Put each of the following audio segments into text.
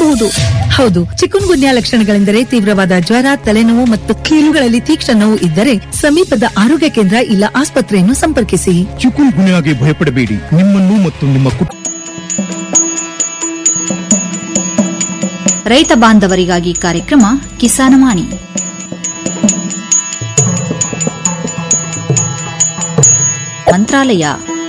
ಬರಬಹುದು ಹೌದು ಚಿಕುನ್ ಗುನ್ಯಾ ಲಕ್ಷಣಗಳೆಂದರೆ ತೀವ್ರವಾದ ಜ್ವರ ತಲೆನೋವು ಮತ್ತು ಕೀಲುಗಳಲ್ಲಿ ತೀಕ್ಷ್ಣ ನೋವು ಇದ್ದರೆ ಸಮೀಪದ ಆರೋಗ್ಯ ಕೇಂದ್ರ ಇಲ್ಲ ಆಸ್ಪತ್ರೆಯನ್ನು ಸಂಪರ್ಕಿಸಿ ಚಿಕುನ್ ಗುನ್ಯಾಗೆ ಭಯಪಡಬೇಡಿ ನಿಮ್ಮನ್ನು ಮತ್ತು ನಿಮ್ಮ ಕುಟುಂಬ ರೈತ ಬಾಂಧವರಿಗಾಗಿ ಕಾರ್ಯಕ್ರಮ ಕಿಸಾನವಾಣಿ ಮಂತ್ರಾಲಯ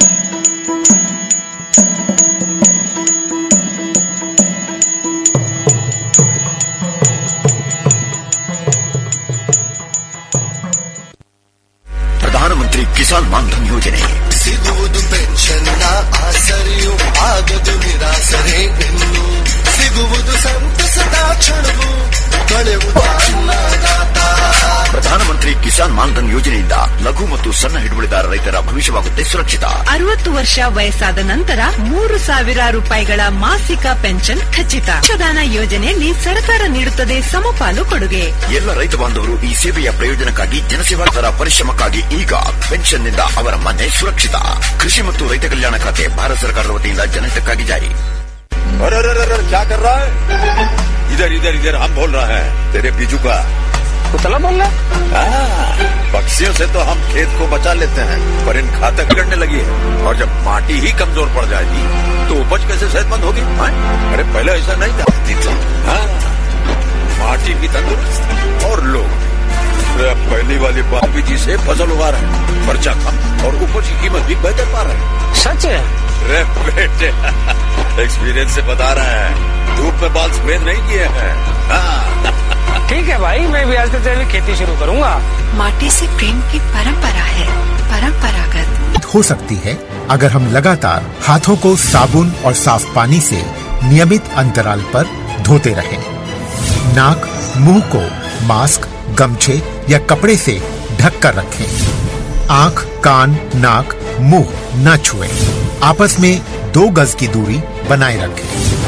ಪ್ರಧಾನಮಂತ್ರಿ ಕಿಸಾನ್ ಮಾನ್ಧನ್ ಯೋಜನೆ ಸಿಗುವುದು ಪೆನ್ಷನ್ನ ಆಸರೆಯು ಆಗದು ನಿರಾಸರೆ ಇನ್ನು ಸಿಗುವುದು ಸಂತಸದ ಕ್ಷಣವು ಕಳೆಯುವುದು ಅನ್ನದಾತ ಪ್ರಧಾನಮಂತ್ರಿ ಕಿಸಾನ್ ಮಾನ್ಧನ್ ಯೋಜನೆಯಿಂದ ಲಘು ಮತ್ತು ಸಣ್ಣ ಹಿಡುವಳಿದಾರ ರೈತರ ಭವಿಷ್ಯವಾಗುತ್ತೆ ಸುರಕ್ಷಿತ ಅರವತ್ತು ವರ್ಷ ವಯಸ್ಸಾದ ನಂತರ ಮೂರು ಸಾವಿರ ರೂಪಾಯಿಗಳ ಮಾಸಿಕ ಪೆನ್ಷನ್ ಖಚಿತ ಪ್ರಧಾನ ಯೋಜನೆಯಲ್ಲಿ ಸರ್ಕಾರ ನೀಡುತ್ತದೆ ಸಮಪಾಲು ಕೊಡುಗೆ ಎಲ್ಲ ರೈತ ಬಾಂಧವರು ಈ ಸೇವೆಯ ಪ್ರಯೋಜನಕ್ಕಾಗಿ ಜನಸೇವಾದರ ಪರಿಶ್ರಮಕ್ಕಾಗಿ ಈಗ ಪೆನ್ಷನ್ನಿಂದ ಅವರ ಮನೆ ಸುರಕ್ಷಿತ ಕೃಷಿ ಮತ್ತು ರೈತ ಕಲ್ಯಾಣ ಖಾತೆ ಭಾರತ ಸರ್ಕಾರದ ವತಿಯಿಂದ ಜನಹಿತಕ್ಕಾಗಿ ಜಾರಿ अरे अरे अरे अरे, क्या कर रहा है इधर इधर इधर हम बोल रहे हैं तेरे बीजू का कुतला बोल रहा हाँ, पक्षियों से तो हम खेत को बचा लेते हैं पर इन घातक करने लगी है और जब माटी ही कमजोर पड़ जाएगी तो उपज कैसे सेहतमंद होगी हाँ? अरे पहले ऐसा नहीं था तो, हाँ, माटी भी तंदुरुस्त और लोग अरे अब पहली वाली बात बीजी से फसल उगा रहे हैं खर्चा कम और उपज की कीमत भी बेहतर पा रहे हैं सच है अरे बेटे एक्सपीरियंस से बता रहे हैं धूप में बाल सफेद नहीं किए हैं हाँ ठीक है भाई मैं भी आज से तेरी खेती शुरू करूंगा माटी से प्रेम की परंपरा है परंपरागत हो सकती है अगर हम लगातार हाथों को साबुन और साफ पानी से नियमित अंतराल पर धोते रहें। नाक मुंह को मास्क गमछे या कपड़े से ढक कर रखें आंख कान नाक मुंह न छुएं। आपस में दो गज की दूरी बनाए रखें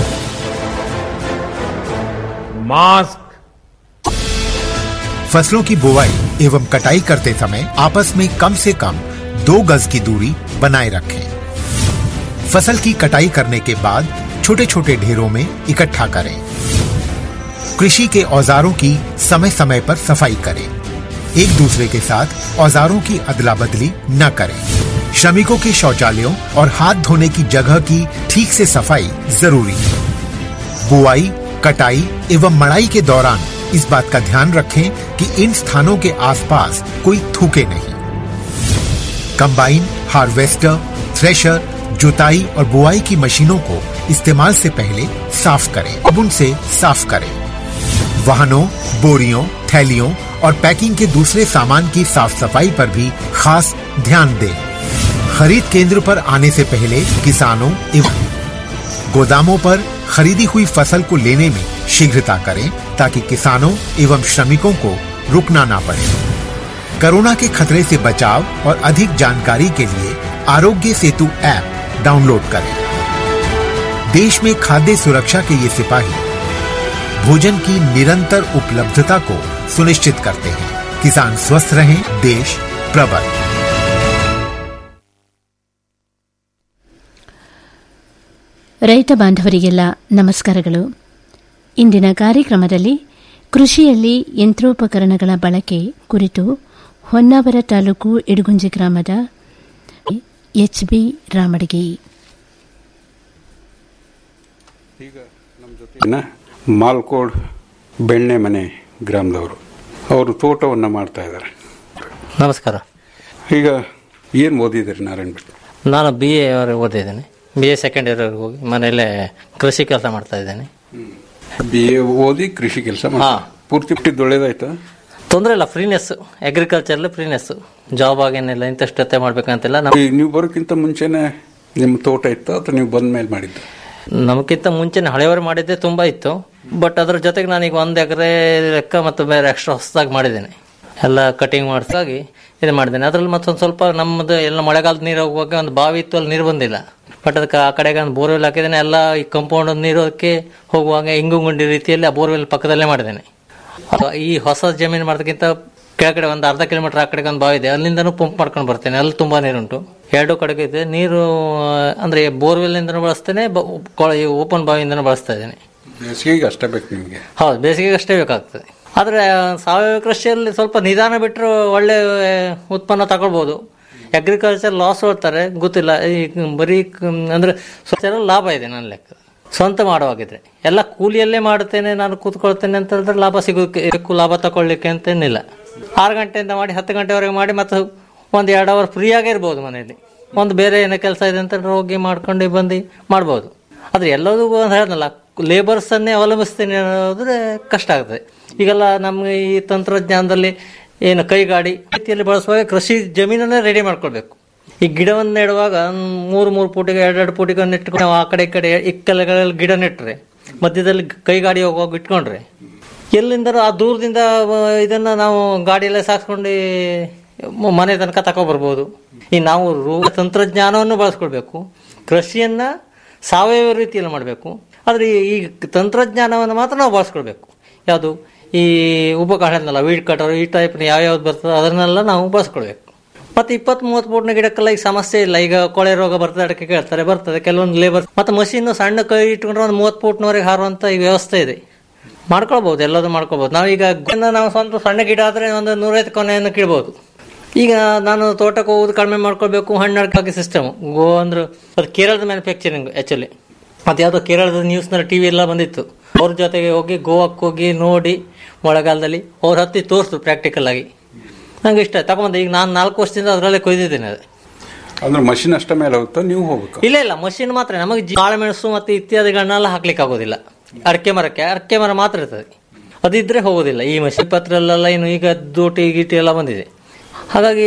मास्क फसलों की बुवाई एवं कटाई करते समय आपस में कम से कम दो गज की दूरी बनाए रखें फसल की कटाई करने के बाद छोटे छोटे ढेरों में इकट्ठा करें कृषि के औजारों की समय समय पर सफाई करें एक दूसरे के साथ औजारों की अदला बदली न करें श्रमिकों के शौचालयों और हाथ धोने की जगह की ठीक से सफाई जरूरी है बुआई कटाई एवं मड़ाई के दौरान इस बात का ध्यान रखें कि इन स्थानों के आसपास कोई थूके नहीं कंबाइन हार्वेस्टर थ्रेशर जुताई और बुआई की मशीनों को इस्तेमाल से पहले साफ करें साबुन से साफ करें वाहनों बोरियों थैलियों और पैकिंग के दूसरे सामान की साफ सफाई पर भी खास ध्यान दें खरीद केंद्र पर आने से पहले किसानों एवं गोदामों पर खरीदी हुई फसल को लेने में शीघ्रता करें ताकि किसानों एवं श्रमिकों को रुकना ना पड़े कोरोना के खतरे से बचाव और अधिक जानकारी के लिए आरोग्य सेतु ऐप डाउनलोड करें देश में खाद्य सुरक्षा के ये सिपाही भोजन की निरंतर उपलब्धता को सुनिश्चित करते हैं किसान स्वस्थ रहें देश प्रबल ರೈತ ಬಾಂಧವರಿಗೆಲ್ಲ ನಮಸ್ಕಾರಗಳು ಇಂದಿನ ಕಾರ್ಯಕ್ರಮದಲ್ಲಿ ಕೃಷಿಯಲ್ಲಿ ಯಂತ್ರೋಪಕರಣಗಳ ಬಳಕೆ ಕುರಿತು ಹೊನ್ನಾವರ ತಾಲೂಕು ಇಡಗುಂಜಿ ಗ್ರಾಮದ ಎಚ್ ಬಿ ರಾಮಡಗಿ ಇನ್ನ ಮಾಲ್ಕೋಡ್ ಬೆಣ್ಣೆ ಮನೆ ಗ್ರಾಮದವರು ಅವರು ತೋಟವನ್ನು ಮಾಡ್ತಾ ಇದ್ದಾರೆ ನಮಸ್ಕಾರ ಈಗ ಏನು ಓದಿದ್ದೀರಿ ನಾರಾಯಣ್ ಭಟ್ ನಾನು ಬಿ ಎ ಓದಿದ್ದೇನೆ ಬಿ ಎ ಸೆಕೆಂಡ್ ಇಯರ್ ಹೋಗಿ ಮನೆಯಲ್ಲೇ ಕೃಷಿ ಕೆಲಸ ಮಾಡ್ತಾ ಇದ್ದೇನೆ ಬಿ ಎ ಓದಿ ಕೃಷಿ ಕೆಲಸ ಹಾ. ಪೂರ್ತಿ ಬಿಟ್ಟಿದ್ದು ಒಳ್ಳೇದಾಯ್ತಾ ತೊಂದರೆ ಇಲ್ಲ ಫ್ರೀನೆಸ್ ಅಗ್ರಿಕಲ್ಚರ್ಲಿ ಫ್ರೀನೆಸ್ ಜಾಬ್ ಆಗೇನಿಲ್ಲ ಇಂತಷ್ಟೇ ಮಾಡ್ಬೇಕಂತಿಲ್ಲ ನಮ್ ಈ ನೀವು ಬರೋಕ್ಕಿಂತ ಮುಂಚೆನೆ ನಿಮ್ಮ ತೋಟ ಇತ್ತು ಅಥವಾ ನೀವು ಬಂದ ಮೇಲೆ ಮಾಡಿದ್ದು ನಮಗಿಂತ ಮುಂಚೆನೆ ಹಳೆಯವರು ಮಾಡಿದ್ದೆ ತುಂಬಾ ಇತ್ತು ಬಟ್ ಅದ್ರ ಜೊತೆಗೆ ನಾನೀಗ ಒಂದು ಎಕರೆ ಲೆಕ್ಕ ಮತ್ತು ಬೇರೆ ಎಕ್ಸ್ಟ್ರಾ ಹೊಸದಾಗಿ ಮಾಡಿದ್ದೇನೆ ಎಲ್ಲ ಕಟಿಂಗ್ ಮಾಡಿಸಾಗಿ ಇದು ಮಾಡಿದ್ದೇನೆ ಅದ್ರಲ್ಲಿ ಮತ್ತೊಂದು ಸ್ವಲ್ಪ ನಮ್ಮದು ಎಲ್ಲ ಮಳೆಗಾಲದ ನೀರು ಹೋಗುವಾಗ ಒಂದು ಬಾವಿ ಇತ್ತು ಅಲ್ಲಿ ನೀರು ಬಂದಿಲ್ಲ ಬಟ್ ಅದಕ್ಕೆ ಆ ಕಡೆಗೆ ಒಂದು ಬೋರ್ವೆಲ್ ಹಾಕಿದ್ದೇನೆ ಎಲ್ಲ ಈ ಕಂಪೌಂಡ್ ನೀರೋದಕ್ಕೆ ಹೋಗುವಾಗ ಇಂಗು ಗುಂಡಿ ರೀತಿಯಲ್ಲಿ ಆ ಬೋರ್ವೆಲ್ ಪಕ್ಕದಲ್ಲೇ ಮಾಡಿದ್ದೇನೆ ಅದು ಈ ಹೊಸ ಜಮೀನು ಮಾಡೋದಕ್ಕಿಂತ ಕೆಳಗಡೆ ಒಂದು ಅರ್ಧ ಕಿಲೋಮೀಟರ್ ಆ ಕಡೆಗೆ ಒಂದು ಬಾವಿ ಇದೆ ಅಲ್ಲಿಂದನೂ ಪಂಪ್ ಮಾಡ್ಕೊಂಡು ಬರ್ತೇನೆ ಅಲ್ಲಿ ತುಂಬಾ ನೀರುಂಟು ಎರಡು ಕಡೆಗೆ ಇದೆ ನೀರು ಆ, ಅಂದ್ರೆ ಬೋರ್ವೆಲ್ ಇಂದನೂ ಬಳಸ್ತೇನೆ ಓಪನ್ ಬಾವಿಯಿಂದನೂ ಬಳಸ್ತಾ ಇದ್ದೇನೆ ಬೇಸಿಗೆಗೆ ಅಷ್ಟೇ ಬೇಕು ನಿಮಗೆ ಹೌದು ಬೇಸಿಗೆಗೆ ಅಷ್ಟೇ ಬೇಕಾಗ್ತದೆ ಆದರೆ ಸಾವಯವ ಕೃಷಿಯಲ್ಲಿ ಸ್ವಲ್ಪ ನಿಧಾನ ಬಿಟ್ಟರು ಒಳ್ಳೆ ಉತ್ಪನ್ನ ತಗೊಳ್ಬೋದು ಅಗ್ರಿಕಲ್ಚರ್ ಲಾಸ್ ಹೊಡ್ತಾರೆ ಗೊತ್ತಿಲ್ಲ ಈ ಬರೀ ಕ- ಅಂದ್ರೆ ಸ್ವಲ್ಪ ಲಾಭ ಇದೆ ನನ್ನ ಲೆಕ್ಕ ಸ್ವಂತ ಮಾಡುವಾಗಿದ್ರೆ ಎಲ್ಲ ಕೂಲಿಯಲ್ಲೇ ಮಾಡುತ್ತೇನೆ ನಾನು ಕೂತ್ಕೊಳ್ತೇನೆ ಅಂತ ಹೇಳಿದ್ರೆ ಲಾಭ ಸಿಗೋಕ್ಕೆ ఎక్కువ ಲಾಭ ತಗೊಳ್ಳಿಕ್ಕೆ ಅಂತೇನಿಲ್ಲ ಆರು ಗಂಟೆಯಿಂದ ಮಾಡಿ ಹತ್ತು ಗಂಟೆವರೆಗೆ ಮಾಡಿ ಮತ್ತು ಒಂದು ಎರಡು ಅವರ್ ಫ್ರೀಯಾಗೇ ಇರ್ಬೋದು ಮನೆಯಲ್ಲಿ ಒಂದು ಬೇರೆ ಏನೋ ಕೆಲಸ ಇದೆ ಅಂತ ಹೇಳಿದ್ರೆ ಹೋಗಿ ಮಾಡ್ಕೊಂಡು ಬಂದು ಮಾಡ್ಬೋದು ಆದರೆ ಎಲ್ಲದೂ ಅಂತ ಹೇಳಿದ್ನಲ್ಲ ಲೇಬರ್ಸನ್ನೇ ಅವಲಂಬಿಸ್ತೇನೆ ಅನ್ನೋದ್ರೆ ಕಷ್ಟ ಆಗ್ತದೆ ಈಗೆಲ್ಲ ನಮಗೆ ಈ ತಂತ್ರಜ್ಞಾನದಲ್ಲಿ ಏನು ಕೈಗಾಡಿ ರೀತಿಯಲ್ಲಿ ಬಳಸುವಾಗ ಕೃಷಿ ಜಮೀನನ್ನೇ ರೆಡಿ ಮಾಡ್ಕೊಳ್ಬೇಕು ಈ ಗಿಡವನ್ನು ನೆಡುವಾಗ ಮೂರು ಮೂರು ಫೂಟಿಗೆ ಎರಡೆರಡು ಫೂಟಿಗೆ ನೆಟ್ಕೊಂಡು ನಾವು ಆ ಕಡೆ ಈ ಕಡೆ ಇಕ್ಕಲಗಳಲ್ಲಿ ಗಿಡ ನೆಟ್ಟರೆ ಮಧ್ಯದಲ್ಲಿ ಕೈಗಾಡಿ ಹೋಗುವಾಗ ಇಟ್ಕೊಂಡ್ರೆ ಎಲ್ಲಿಂದ ಆ ದೂರದಿಂದ ಆ, ಇದನ್ನ ನಾವು ಗಾಡಿಯಲ್ಲೇ ಸಾಕ್ಸ್ಕೊಂಡು ಮ- ಮನೆ ತನಕ ತಗೊಬರ್ಬೋದು ಈ ನಾವು ರೋ- ತಂತ್ರಜ್ಞಾನವನ್ನು ಬಳಸ್ಕೊಳ್ಬೇಕು ಕೃಷಿಯನ್ನ ಸಾವಯವ ರೀತಿಯಲ್ಲಿ ಮಾಡಬೇಕು ಆದರೆ ಈ ತಂತ್ರಜ್ಞಾನವನ್ನು ಮಾತ್ರ ನಾವು ಬಳಸ್ಕೊಳ್ಬೇಕು ಯಾವುದು ಈ ಉಪಕರಣನಲ್ಲ ವೀಡ್ ಕಟರ್ ಈ ಟೈಪ್ನ ಯಾವ್ಯಾವ್ದು ಬರ್ತದೆ ಅದನ್ನೆಲ್ಲ ನಾವು ಬಳಸ್ಕೊಳ್ಬೇಕು ಮತ್ತೆ ಇಪ್ಪತ್ತ್ ಮೂವತ್ತು ಫೂಟ್ನ ಗಿಡಕ್ಕೆಲ್ಲ ಈಗ ಸಮಸ್ಯೆ ಇಲ್ಲ ಈಗ ಕೊಳೆ ರೋಗ ಬರ್ತದೆ ಅದಕ್ಕೆ ಕೇಳ್ತಾರೆ ಬರ್ತದೆ ಕೆಲವೊಂದು ಲೇಬರ್ ಮತ್ತೆ ಮಷೀನ್ ಸಣ್ಣ ಕೈ ಇಟ್ಕೊಂಡ್ರೆ ಒಂದು ಮೂವತ್ತು ಫೂಟ್ನವರೆಗೆ ಹಾರುವಂತ ಈ ವ್ಯವಸ್ಥೆ ಇದೆ ಮಾಡ್ಕೊಳ್ಬಹುದು ಎಲ್ಲದೂ ಮಾಡ್ಕೊಳ್ಬಹುದು ನಾವೀಗ ಗಿಡ ನಾವು ಸ್ವಂತ ಸಣ್ಣ ಗಿಡ ಆದ್ರೆ ಒಂದು ನೂರೈವತ್ತು ಕೊನೆಯನ್ನು ಕೀಳ್ಬೋದು ಈಗ ನಾನು ತೋಟಕ್ಕೆ ಹೋಗೋದು ಕಡಿಮೆ ಮಾಡ್ಕೊಳ್ಬೇಕು ಹಣ್ಣು ಸಿಸ್ಟಮ್ ಗೋ ಅಂದ್ರೆ ಅದು ಕೇರಳದ ಮ್ಯಾನುಫ್ಯಾಕ್ಚರಿಂಗ್ ಆ್ಯಕ್ಚುಲಿ ಮತ್ತೆ ಯಾವುದೋ ಕೇರಳದ ನ್ಯೂಸ್ನಲ್ಲಿ ಟಿ ವಿ ಎಲ್ಲ ಬಂದಿತ್ತು ಅವ್ರ ಜೊತೆಗೆ ಹೋಗಿ ಗೋವಾಕ್ಕೆ ಹೋಗಿ ನೋಡಿ ಮಳೆಗಾಲದಲ್ಲಿ ಅವ್ರು ಹತ್ತಿ ತೋರಿಸ್ತು ಪ್ರಾಕ್ಟಿಕಲ್ ಆಗಿ ನಂಗೆ ಇಷ್ಟ ತಗೊಂಬಂದೆ ಈಗ ನಾನು ನಾಲ್ಕು ವರ್ಷದಿಂದ ಅದರಲ್ಲೇ ಕೊಯ್ದಿದ್ದೇನೆ ಅದು ಅಂದ್ರೆ ಮಷಿನ್ ಅಷ್ಟ ಮೇಲೆ ಹೋಗುತ್ತಾ ನೀವು ಹೋಗ್ಬೇಕು ಇಲ್ಲ ಇಲ್ಲ ಮಷಿನ್ ಮಾತ್ರ ನಮಗೆ ಜಿ- ಕಾಳುಮೆಣಸು ಮತ್ತೆ ಇತ್ಯಾದಿಗಳನ್ನೆಲ್ಲ ಹಾಕ್ಲಿಕ್ಕೆ ಆಗೋದಿಲ್ಲ ಅಡಕೆ ಮರಕ್ಕೆ ಅಡಕೆ ಮರ ಮಾತ್ರ ಇರ್ತದೆ ಅದಿದ್ರೆ ಹೋಗೋದಿಲ್ಲ ಈ ಮಷಿನ್ ಪತ್ರಲ್ಲೆಲ್ಲ ಇನ್ನು ಈಗ ದೋಟಿ ಗೀಟಿ ಎಲ್ಲ ಬಂದಿದೆ ಹಾಗಾಗಿ